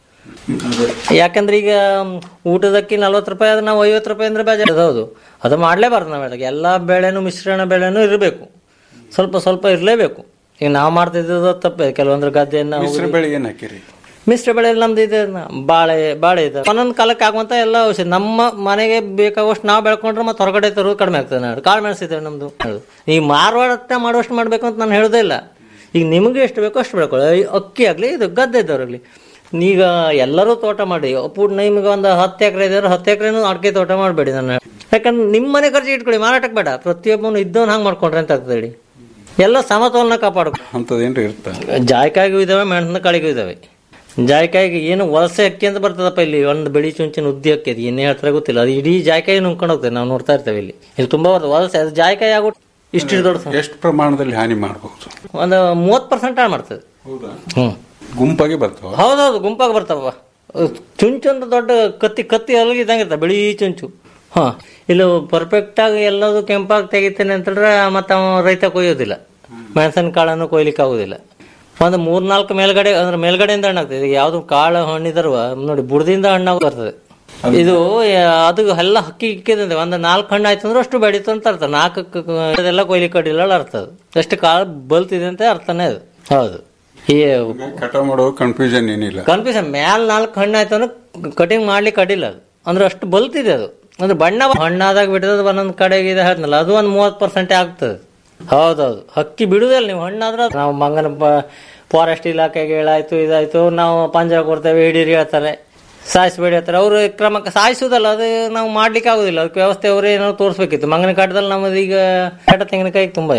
ಯಾಕಂದ್ರೆ ಈಗ ಮ್, ಊಟದಕ್ಕೆ ನಲ್ವತ್ತು ರೂಪಾಯಿ ಆದ್ರೆ ನಾವು ಐವತ್ತು ರೂಪಾಯಿ ಅಂದ್ರೆ ಬೇಜಾರು ಅದು ಹೌದು ಅದು ಮಾಡ್ಲೇಬಾರ್ದು ನಾವು ಹೇಳಿದಾಗ ಎಲ್ಲ ಬೆಳೆನೂ ಮಿಶ್ರಣ ಬೆಳೆನೂ ಇರಬೇಕು ಸ್ವಲ್ಪ ಸ್ವಲ್ಪ ಇರಲೇಬೇಕು ಈಗ ನಾವು ಮಾಡ್ತಿದ್ದು ತಪ್ಪೇ ಕೆಲವೊಂದ್ರ ಗದ್ದೆಯನ್ನ ಮಿಶ್ರ ಬೆಳೆ ಏನ್ ಹಾಕಿರಿ ಮಿಶ್ರ ಬೆಳೆಯಲ್ಲಿ ನಮ್ದು ಇದೆ ನ- ಬಾಳೆ ಬಾಳೆ ಇದೆ ಒಂದೊಂದು ಕಾಲಕ್ಕೆ ಆಗುವಂತ ಎಲ್ಲ ಔಷಧಿ ನಮ್ಮ ಮನೆಗೆ ಬೇಕಾಗುವಷ್ಟು ನಾವು ಬೆಳ್ಕೊಂಡ್ರೆ ಮತ್ತೆ ಹೊರಗಡೆ ತರೋದು ಕಡಿಮೆ ಆಗ್ತದೆ ನಾನು ಕಾಳು ಮೆಣಸಿದೆ ನಮ್ದು ಈ ಮಾರ್ವಾಡ ಮಾಡುವಷ್ಟು ಮಾಡ್ಬೇಕು ಅಂತ ನಾನು ಹೇಳೋದೇ ಇಲ್ಲ ಈಗ ನಿಮಗೆ ಎಷ್ಟು ಬೇಕೋ ಅಷ್ಟು ಬೆಳ್ಕೊಳ್ಳಿ ಈ ಅಕ್ಕಿ ಆಗಲಿ ಇದು ಗದ್ದೆ ಇದ್ದವ್ರಾಗಲಿ ಈಗ ಎಲ್ಲರೂ ತೋಟ ಮಾಡಿ ಅಪ್ಪು ನಿಮ್ಗೆ ಒಂದು ಹತ್ತು ಎಕರೆ ಇದ್ದಾರೆ ಹತ್ತು ಎಕರೆನೂ ಅಡಿಕೆ ತೋಟ ಮಾಡಬೇಡಿ ನಾನು ಯಾಕಂದ್ರೆ ನಿಮ್ಮ ಮನೆ ಖರ್ಚು ಇಟ್ಕೊಳ್ಳಿ ಮಾರಾಟಕ್ಕೆ ಬೇಡ ಪ್ರತಿಯೊಬ್ಬನು ಇದ್ದವನು ಹಂಗೆ ಮಾಡ್ಕೊಂಡ್ರೆ ಅಂತ ಆಗ್ತದೆ ಹೇಳಿ ಎಲ್ಲ ಸಮತೋಲನ ಕಾಪಾಡ್ಕೊ ಅಂಥದ್ದೇನ್ರಿ ಇರ್ತ ಜಾಯ್ಕಾಯಿಗೂ ಇದಾವೆ ಮೆಣಸಿನ ಕಾಳಿಗೂ ಇದಾವೆ ಜಾಯ್ಕಾಯಿಗೆ ಏನು ವಲಸೆ ಅಕ್ಕಿ ಅಂತ ಬರ್ತದಪ್ಪ ಇಲ್ಲಿ ಒಂದು ಬೆಳಿ ಚುಂಚಿನ ಉದ್ದಿ ಅಕ್ಕಿ ಅದು ಏನೇ ಹೇಳ್ತಾರೆ ಗೊತ್ತಿಲ್ಲ ಅದು ಇಡೀ ಜಾಯ್ಕಾಯಿ ನುಂಗ್ಕೊಂಡು ಹೋಗ್ತದೆ ನಾವು ನೋಡ್ತಾ ಇರ್ತೇವೆ ಇಲ್ಲಿ ಇಲ್ಲಿ ತುಂಬಾ ಬರ್ತದೆ ವಲಸೆ ಅದು ಜಾಯ್ಕಾಯಿ ಆಗ್ಬಿಟ್ಟು ಇಷ್ಟು ದೊಡ್ಡ ಸ- ಎಷ್ಟು ಪ್ರಮಾಣದಲ್ಲಿ ಹಾನಿ ಮಾಡಬಹುದು ಒಂದು ಮೂವತ್ತು ಪರ್ಸೆಂಟ್ ಹಾಳು ಮಾಡ್ತದೆ ಹ್ಮ್ ಗುಂಪಾಗಿ ಬರ್ತಾವ ಹೌದೌದು ಗುಂಪಾಗಿ ಬರ್ತಾವ ಚುಂಚು ಅಂತ ದೊಡ್ಡ ಕತ್ತಿ ಕತ್ತಿ ಅಲಗಿದ್ದಂಗೆ ಇರ್ತಾವೆ ಬಿಳಿ ಚುಂಚು ಹಾ ಇಲ್ಲಿ ಪರ್ಫೆಕ್ಟ್ ಆಗಿ ಎಲ್ಲದು ಕೆಂಪಾಗಿ ತೆಗಿತೇನೆ ಅಂತಂದ್ರೆ ಮತ್ತೆ ಅವ ರೈತ ಕೊಯ್ಯೋದಿಲ್ಲ ಮೆಣಸಿನ ಕಾಳನ್ನು ಕೊಯ್ಲಿಕ್ಕೆ ಆಗುದಿಲ್ಲ ಒಂದು ಮೂರ್ನಾಲ್ಕು ಮೇಲ್ಗಡೆ ಅಂದ್ರೆ ಮೇಲ್ಗಡೆಯಿಂದ ಹಣ್ಣಾಗ್ತದೆ ಈಗ ಯಾವ್ದು ಕಾಳು ಹಣ್ಣಿದಾರುವ ನೋಡಿ ಬುಡದಿಂದ ಹಣ್ಣಾಗ ಬರ್ತದೆ ಇದು ಆ, ಅದು ಎಲ್ಲ ಹಕ್ಕಿ ಇಕ್ಕಿದಂತೆ ಒಂದು ನಾಲ್ಕು ಹಣ್ಣು ಆಯ್ತು ಅಂದ್ರೆ ಅಷ್ಟು ಬೆಳೀತು ಅಂತ ಅರ್ಥ ನಾಲ್ಕು ಅದೆಲ್ಲ ಕೊಯ್ಲಿಕ್ಕೆ ಅಡ್ಡಿಲ್ಲ ಅರ್ಥ ಅದು ಎಷ್ಟು ಕಾಳು ಬಲ್ತಿದೆ ಅಂತ ಅರ್ಥನೇ ಅದು ಹೌದು ಈ ಕಟಾವ್ ಮಾಡೋ ಕನ್ಫ್ಯೂಷನ್ ಏನಿಲ್ಲ ಕನ್ಫ್ಯೂಷನ್ ಮ್ಯಾಲ್ ನಾಲ್ಕು ಹಣ್ಣು ಆಯ್ತು ಅಂದ್ರೆ ಕಟಿಂಗ್ ಮಾಡ್ಲಿಕ್ಕೆ ಅಡ್ಡಿಲ್ಲ ಅದು ಅಂದ್ರೆ ಅಷ್ಟು ಬಲ್ತಿದೆ ಅದು ಅಂದ್ರೆ ಬಣ್ಣ ಹಣ್ಣಾದಾಗ ಬಿಟ್ಟದ ಒಂದೊಂದು ಕಡೆಗೆ ಇದೆ ಹೇಳ್ನಲ್ಲ ಅದು ಒಂದು ಮೂವತ್ತು ಪರ್ಸೆಂಟ್ ಆಗ್ತದೆ ಹೌದೌದು ಹಕ್ಕಿ ಬಿಡುದಿಲ್ಲ ನೀವು ಹಣ್ಣಾದ್ರೆ ನಾವು ಮಂಗನ ಫಾರೆಸ್ಟ್ ಇಲಾಖೆಗೆ ಹೇಳಾಯ್ತು ಇದಾಯ್ತು ನಾವು ಪಂಜರ ಕೊಡ್ತೇವೆ ಹಿಡೀರಿ ಹೇಳ್ತಾರೆ ಸಾಯಿಸ್ಬೇಡಿ ಹೇಳ್ತಾರೆ ಅವರು ಕ್ರಮಕ್ಕೆ ಸಾಯಿಸುದಲ್ಲ ಅದು ನಾವು ಮಾಡ್ಲಿಕ್ಕೆ ಆಗುದಿಲ್ಲ ಅದಕ್ಕೆ ವ್ಯವಸ್ಥೆ ಅವರೇ ಏನೋ ತೋರಿಸ್ಬೇಕಿತ್ತು ಮಂಗನ ಕಾಟದಲ್ಲಿ ನಮ್ಮದು ಈಗ ಕಾಟ ತೆಂಗಿನಕಾಯಿ ತುಂಬಾ ಇದೆ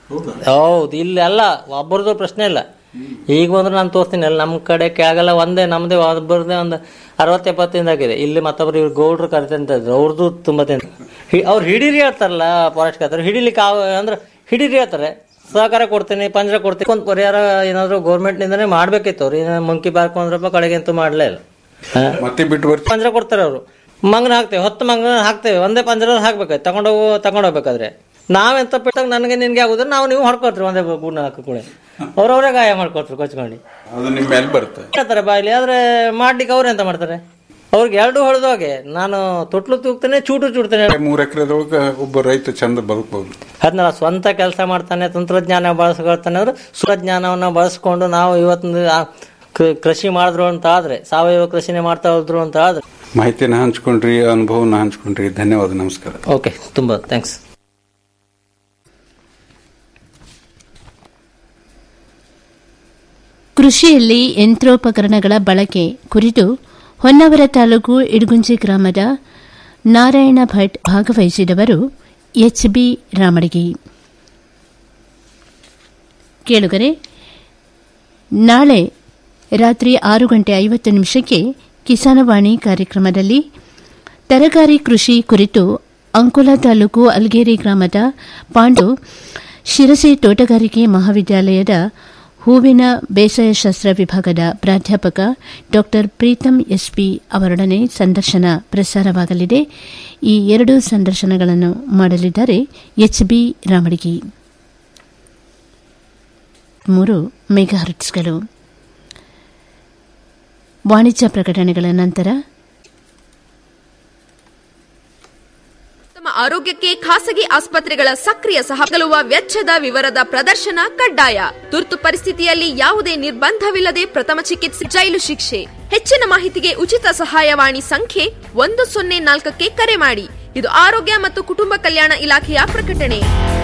ಹೌದು ಇಲ್ಲಿ ಅಲ್ಲ ಒಬ್ಬರದು ಪ್ರಶ್ನೆ ಇಲ್ಲ ಈಗ ಬಂದ್ರೆ ನಾನು ತೋರಿಸ್ತೀನಿ ಅಲ್ಲಿ ನಮ್ಮ ಕಡೆ ಕೆಳಗೆಲ್ಲ ಒಂದೇ ನಮ್ಮದೇ ಒಬ್ಬರದೇ ಒಂದು ಅರವತ್ತು ಎಪ್ಪತ್ತಿಂದ ಆಗಿದೆ ಇಲ್ಲಿ ಮತ್ತೊಬ್ರು ಇವ್ರು ಗೌಡ್ರು ಕರಿತಂತ ಇದ್ರು ಅವ್ರದ್ದು ತುಂಬ ತಿಂತ ಅವ್ರು ಹಿಡೀರಿ ಹೇಳ್ತಾರಲ್ಲ ಫಾರೆಸ್ಟ್ ಖಾತಾರೆ ಹಿಡಿಲಿಕ್ಕೆ ಆಗ ಅಂದ್ರೆ ಹಿಡೀರಿ ಹೇಳ್ತಾರೆ ಸಹಕಾರ ಕೊಡ್ತೀನಿ ಪಂಜರ ಕೊಡ್ತೀನಿ ಒಂದು ಪರಿಹಾರ ಏನಾದ್ರು ಗೌರ್ಮೆಂಟ್ನಿಂದನೇ ಮಾಡ್ಬೇಕಿತ್ತು ಅವ್ರು ಏನಾದ್ರು ಮಂಕಿ ಪಾರ್ಕ್ ಒಂದ್ ರೂಪಾಯಿ ಕಡೆಗೆ ಅಂತೂ ಮಾಡಲೇ ಇಲ್ಲ ಹಾ? ಮತ್ತೆ ಬಿಟ್ಟು ಬರ್ತೀವಿ ಪಂಜರ ಕೊಡ್ತಾರೆ ಅವರು ಮಂಗನ ಹಾಕ್ತೇವೆ ಹತ್ತು ಮಂಗನ ಹಾಕ್ತೇವೆ ಒಂದೇ ಪಂಜರ ಹಾಕ್ಬೇಕಾಯ್ತು ತಗೊಂಡೋಗು ತಗೊಂಡೋಗ್ಬೇಕಾದ್ರೆ ನಾವೆಂತ ಬಿಟ್ಟಾಗ ನನಗೆ ನಿನ್ಗೆ ಆಗುದ್ರೆ ನಾವು ನೀವು ಹೊಡ್ಕೊಳ್ತೀವಿ ಒಂದೇ ಗುಣ ಹಾಕಿ ಕೂಡ ಅವ್ರವರೇ ಗಾಯ ಮಾಡ್ಕೊಳ್ತಾರೆ ಕೊಚ್ಕೊಂಡು ಅದು ನಿಮ್ಮ ಮೇಲೆ ಬರುತ್ತೆ ಹೇಳ್ತಾರೆ ಬಾಯ್ಲಿ ಆದ್ರೆ ಮಾಡ್ಲಿಕ್ಕೆ ಅವ್ರು ಎಂತ ಮಾಡ್ತಾರೆ ಅವ್ರಿಗೆ ಎರಡು ಹೊಡೆದೋಗೆ ನಾನು ತೊಟ್ಲು ತೂಗ್ತೇನೆ ಚೂಟು ಚೂಡ್ತೇನೆ ಮೂರು ಎಕರೆದೊಳಗೆ ಒಬ್ಬ ರೈತ ಚಂದ ಬದುಕಬಹುದು ಅದನ್ನ ಸ್ವಂತ ಕೆಲಸ ಮಾಡ್ತಾನೆ ತಂತ್ರಜ್ಞಾನ ಬಳಸ್ಕೊಳ್ತಾನೆ ಅಂದ್ರೆ ಸುರಜ್ಞಾನವನ್ನ ಬಳಸ್ಕೊಂಡು ನಾವು ಇವತ್ತಿನ ಆ ಕೃ- ಕೃಷಿ ಮಾಡಿದ್ರು ಅಂತ ಆದ್ರೆ ಸಾವಯವ ಕೃಷಿನೇ ಮಾಡ್ತಾ ಹೋದ್ರು ಅಂತ ಆದ್ರೆ ಮಾಹಿತಿನ ಹಂಚ್ಕೊಂಡ್ರಿ ಅನುಭವನ ಹಂಚ್ಕೊಂಡ್ರಿ ಧನ್ಯವಾದ ನಮಸ್ಕಾರ ಓಕೆ ತುಂಬಾ ಥ್ಯಾಂಕ್ಸ್ ಕೃಷಿಯಲ್ಲಿ ಯಂತ್ರೋಪಕರಣಗಳ ಬಳಕೆ ಕುರಿತು ಹೊನ್ನಾವರ ತಾಲೂಕು ಇಡಗುಂಜಿ ಗ್ರಾಮದ ನಾರಾಯಣ ಭಟ್ ಭಾಗವಹಿಸಿದವರು ಎಚ್ಬಿ ರಾಮಡಿಗಿ ಕೇಳುಗರೆ ನಾಳೆ ರಾತ್ರಿ ಆರು ಗಂಟೆ ಐವತ್ತು ನಿಮಿಷಕ್ಕೆ ಕಿಸಾನವಾಣಿ ಕಾರ್ಯಕ್ರಮದಲ್ಲಿ ತರಕಾರಿ ಕೃಷಿ ಕುರಿತು ಅಂಕೋಲಾ ತಾಲೂಕು ಅಲ್ಗೇರಿ ಗ್ರಾಮದ ಪಾಂಡು ಶಿರಸಿ ತೋಟಗಾರಿಕೆ ಮಹಾವಿದ್ಯಾಲಯದ ಹೂವಿನ ಬೇಸಾಯ ಶಾಸ್ತ್ರ ವಿಭಾಗದ ಪ್ರಾಧ್ಯಾಪಕ ಡಾ ಪ್ರೀತಂ ಎಸ್ಪಿ ಅವರೊಡನೆ ಸಂದರ್ಶನ ಪ್ರಸಾರವಾಗಲಿದೆ ಈ ಎರಡು ಸಂದರ್ಶನಗಳನ್ನು ಮಾಡಲಿದ್ದಾರೆ ಎಚ್ಬಿ ರಾಮಡಿಗಿ ಮೂರು ಮೆಗಾಹರ್ಟ್ಸ್ಗಳು ವಾಣಿಜ್ಯ ಪ್ರಕಟಣೆಗಳ ನಂತರ ತಮ್ಮ ಆರೋಗ್ಯಕ್ಕೆ ಖಾಸಗಿ ಆಸ್ಪತ್ರೆಗಳ ಸಕ್ರಿಯ ಸಹಗಲುವ ವೆಚ್ಚದ ವಿವರದ ಪ್ರದರ್ಶನ ಕಡ್ಡಾಯ ತುರ್ತು ಪರಿಸ್ಥಿತಿಯಲ್ಲಿ ಯಾವುದೇ ನಿರ್ಬಂಧವಿಲ್ಲದೆ ಪ್ರಥಮ ಚಿಕಿತ್ಸೆ ಜೈಲು ಶಿಕ್ಷೆ ಹೆಚ್ಚಿನ ಮಾಹಿತಿಗೆ ಉಚಿತ ಸಹಾಯವಾಣಿ ಸಂಖ್ಯೆ ಒಂದು ಸೊನ್ನೆ ನಾಲ್ಕಕ್ಕೆ ಕರೆ ಮಾಡಿ ಇದು ಆರೋಗ್ಯ ಮತ್ತು ಕುಟುಂಬ ಕಲ್ಯಾಣ ಇಲಾಖೆಯ ಪ್ರಕಟಣೆ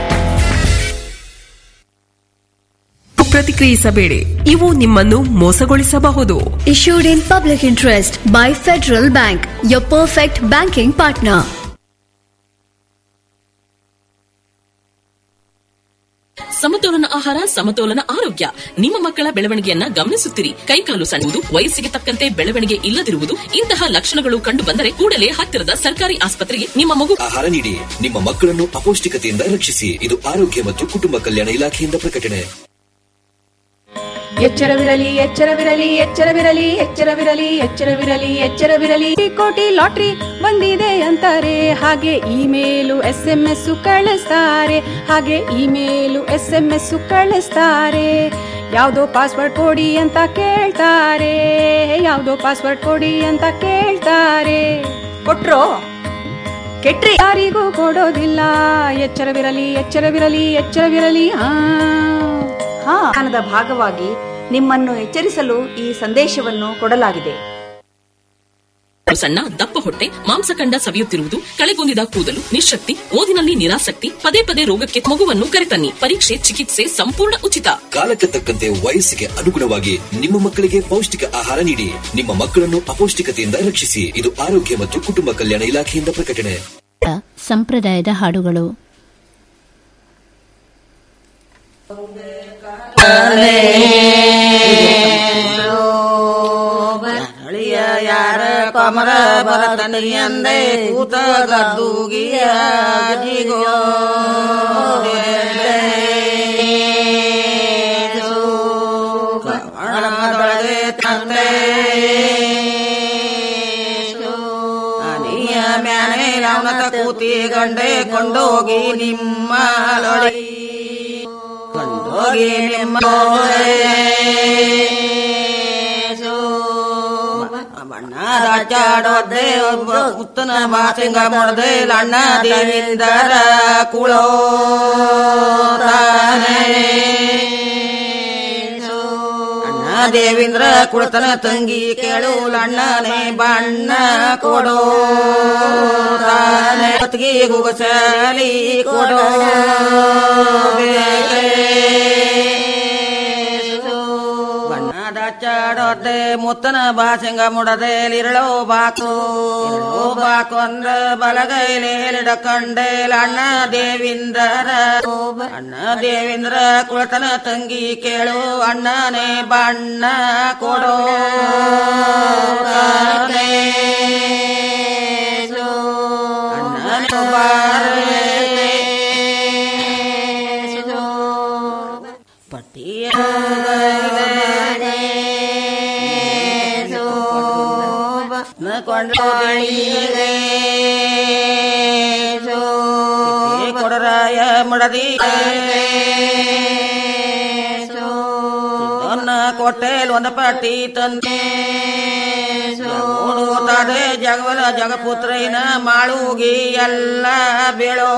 ಪ್ರತಿಕ್ರಿಯಿಸಬೇಡಿ ಇವು ನಿಮ್ಮನ್ನು ಮೋಸಗೊಳಿಸಬಹುದು Issued in public interest by Federal Bank, your perfect banking partner. ಸಮತೋಲನ ಆಹಾರ ಸಮತೋಲನ ಆರೋಗ್ಯ ನಿಮ್ಮ ಮಕ್ಕಳ ಬೆಳವಣಿಗೆಯನ್ನ ಗಮನಿಸುತ್ತಿರಿ ಕೈಕಾಲು ಸಣ್ಣುವುದು ವಯಸ್ಸಿಗೆ ತಕ್ಕಂತೆ ಬೆಳವಣಿಗೆ ಇಲ್ಲದಿರುವುದು ಇಂತಹ ಲಕ್ಷಣಗಳು ಕಂಡು ಬಂದರೆ ಕೂಡಲೇ ಹತ್ತಿರದ ಸರ್ಕಾರಿ ಆಸ್ಪತ್ರೆಗೆ ನಿಮ್ಮ ಮಗು ಆಹಾರ ನೀಡಿ ನಿಮ್ಮ ಮಕ್ಕಳನ್ನು ಅಪೌಷ್ಟಿಕತೆಯಿಂದ ರಕ್ಷಿಸಿ ಇದು ಆರೋಗ್ಯ ಮತ್ತು ಕುಟುಂಬ ಕಲ್ಯಾಣ ಇಲಾಖೆಯಿಂದ ಪ್ರಕಟಣೆ ಎಚ್ಚರವಿರಲಿ ಎಚ್ಚರವಿರಲಿ ಎಚ್ಚರವಿರಲಿ ಎಚ್ಚರವಿರಲಿ ಎಚ್ಚರವಿರಲಿ ಎಚ್ಚರವಿರಲಿ ಕೋಟಿ ಲಾಟ್ರಿ ಬಂದಿದೆ ಅಂತಾರೆ ಹಾಗೆ ಇಮೇಲು ಎಸ್ ಎಂ ಎಸ್ ಕಳಿಸ್ತಾರೆ ಹಾಗೆ ಇಮೇಲು ಎಸ್ ಎಂ ಎಸ್ ಕಳಿಸ್ತಾರೆ ಯಾವ್ದೋ ಪಾಸ್ವರ್ಡ್ ಕೊಡಿ ಅಂತ ಕೇಳ್ತಾರೆ ಯಾವ್ದೋ ಪಾಸ್ವರ್ಡ್ ಕೊಡಿ ಅಂತ ಕೇಳ್ತಾರೆ ಕೊಟ್ರೋ ಕೆಟ್ರಿ ಯಾರಿಗೂ ಕೊಡೋದಿಲ್ಲ ಎಚ್ಚರವಿರಲಿ ಎಚ್ಚರವಿರಲಿ ಎಚ್ಚರವಿರಲಿ ಹಾ ಹಾ ಜ್ಞಾನದ ಭಾಗವಾಗಿ ನಿಮ್ಮನ್ನು ಎಚ್ಚರಿಸಲು ಈ ಸಂದೇಶವನ್ನು ಕೊಡಲಾಗಿದೆ ಸಣ್ಣ ದಪ್ಪ ಹೊಟ್ಟೆ ಮಾಂಸಖಂಡ ಸವಿಯುತ್ತಿರುವುದು ಕಳೆಗುಂದಿದ ಕೂದಲು ನಿಶಕ್ತಿ ಓದಿನಲ್ಲಿ ನಿರಾಸಕ್ತಿ ಪದೇ ಪದೇ ರೋಗಕ್ಕೆ ಮಗುವನ್ನು ಕರೆತನ್ನಿ ಪರೀಕ್ಷೆ ಚಿಕಿತ್ಸೆ ಸಂಪೂರ್ಣ ಉಚಿತ ಕಾಲಕ್ಕೆ ತಕ್ಕಂತೆ ವಯಸ್ಸಿಗೆ ಅನುಗುಣವಾಗಿ ನಿಮ್ಮ ಮಕ್ಕಳಿಗೆ ಪೌಷ್ಟಿಕ ಆಹಾರ ನೀಡಿ ನಿಮ್ಮ ಮಕ್ಕಳನ್ನು ಅಪೌಷ್ಟಿಕತೆಯಿಂದ ರಕ್ಷಿಸಿ ಇದು ಆರೋಗ್ಯ ಮತ್ತು ಕುಟುಂಬ ಕಲ್ಯಾಣ ಇಲಾಖೆಯಿಂದ ಪ್ರಕಟಣೆ ಸಂಪ್ರದಾಯದ ಹಾಡುಗಳು ಅಳಿಯ ಯಾರ ಕಮರ ಬರತನಿಯಂದೆ ಕೂತ ಗದ್ದೂಗಿಯ ಜಿಗೋ ಕವಣದೊಳಗೆ ತಂದೆ ಅನಿಯ ಮ್ಯಾನೆ ಲವಣತ ಕೂತಿ ಗಂಡೆ ಕೊಂಡೋಗಿ ನಿಮ್ಮ ಲೊಳಿ ಕೊಂಡೋಗಿ ನಿಮ್ಮ ಬಣ್ಣದಾಚಾಡೋದೆ ಒಬ್ಬ ಉತ್ತನ ಮಾಸಿಂಗ ಮೊಡದೆ ಲಣ್ಣ ದೇವಿಂದರ ಕುಳೋ ಅಣ್ಣ ದೇವೇಂದ್ರ ಕುಳತನ ತಂಗಿ ಕೇಳು ಲಣ್ಣನೆ ಬಣ್ಣ ಕೊಡೋ ತಾನೆ ಹೊತ್ತಿಗೆ ಗುಗಸಲಿ ಕೊಡೋ ಬಣ್ಣದ ಬಾಡೋದೆ ಮುತ್ತನ ಬಾಸಿಂಗ ಮುಡದೇಲಿರಳೋ ಬಾಕು ಇರಳೋ ಬಾಕು ಅಂದ್ರ ಬಲಗೈಲಿ ಹಿಡಕೊಂಡೇಲ ಅಣ್ಣ ದೇವಿಂದ್ರ ಅಣ್ಣ ದೇವೇಂದ್ರ ಕುಳತನ ತಂಗಿ ಕೇಳು ಅಣ್ಣನೇ ಬಣ್ಣ ಕೊಡೋ ಅಣ್ಣನೇ ಬಾರೇ ಪಟ್ಟಿಯ ಕೊಂಡೋಳಿಗೆ ಕೊಡರಾಯ ಮುಡದಿ ಸಿದ್ದನ್ನ ಕೊಟ್ಟೇಲ್ ಒಂದು ಪಟ್ಟಿ ತಂದೆ ನೋಡುತ್ತಾರೆ ಜಗವಲ ಜಗಪುತ್ರೈನ ಮಾಳುಗಿ ಎಲ್ಲ ಬೀಳೋ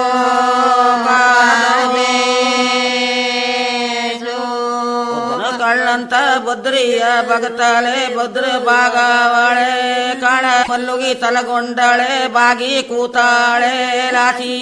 ಬುದ್ಧನ ಕಳ್ಳಂತ ಬದ್ರಿಯ ಬಗತಾಳೆ ಬದ್ರ ಬಾಗವಾಳೆ ಕಾಳ ಮಲ್ಲುಗಿ ತಲಗೊಂಡಾಳೆ ಬಾಗಿ ಕೂತಾಳೆ ಲಾಸಿ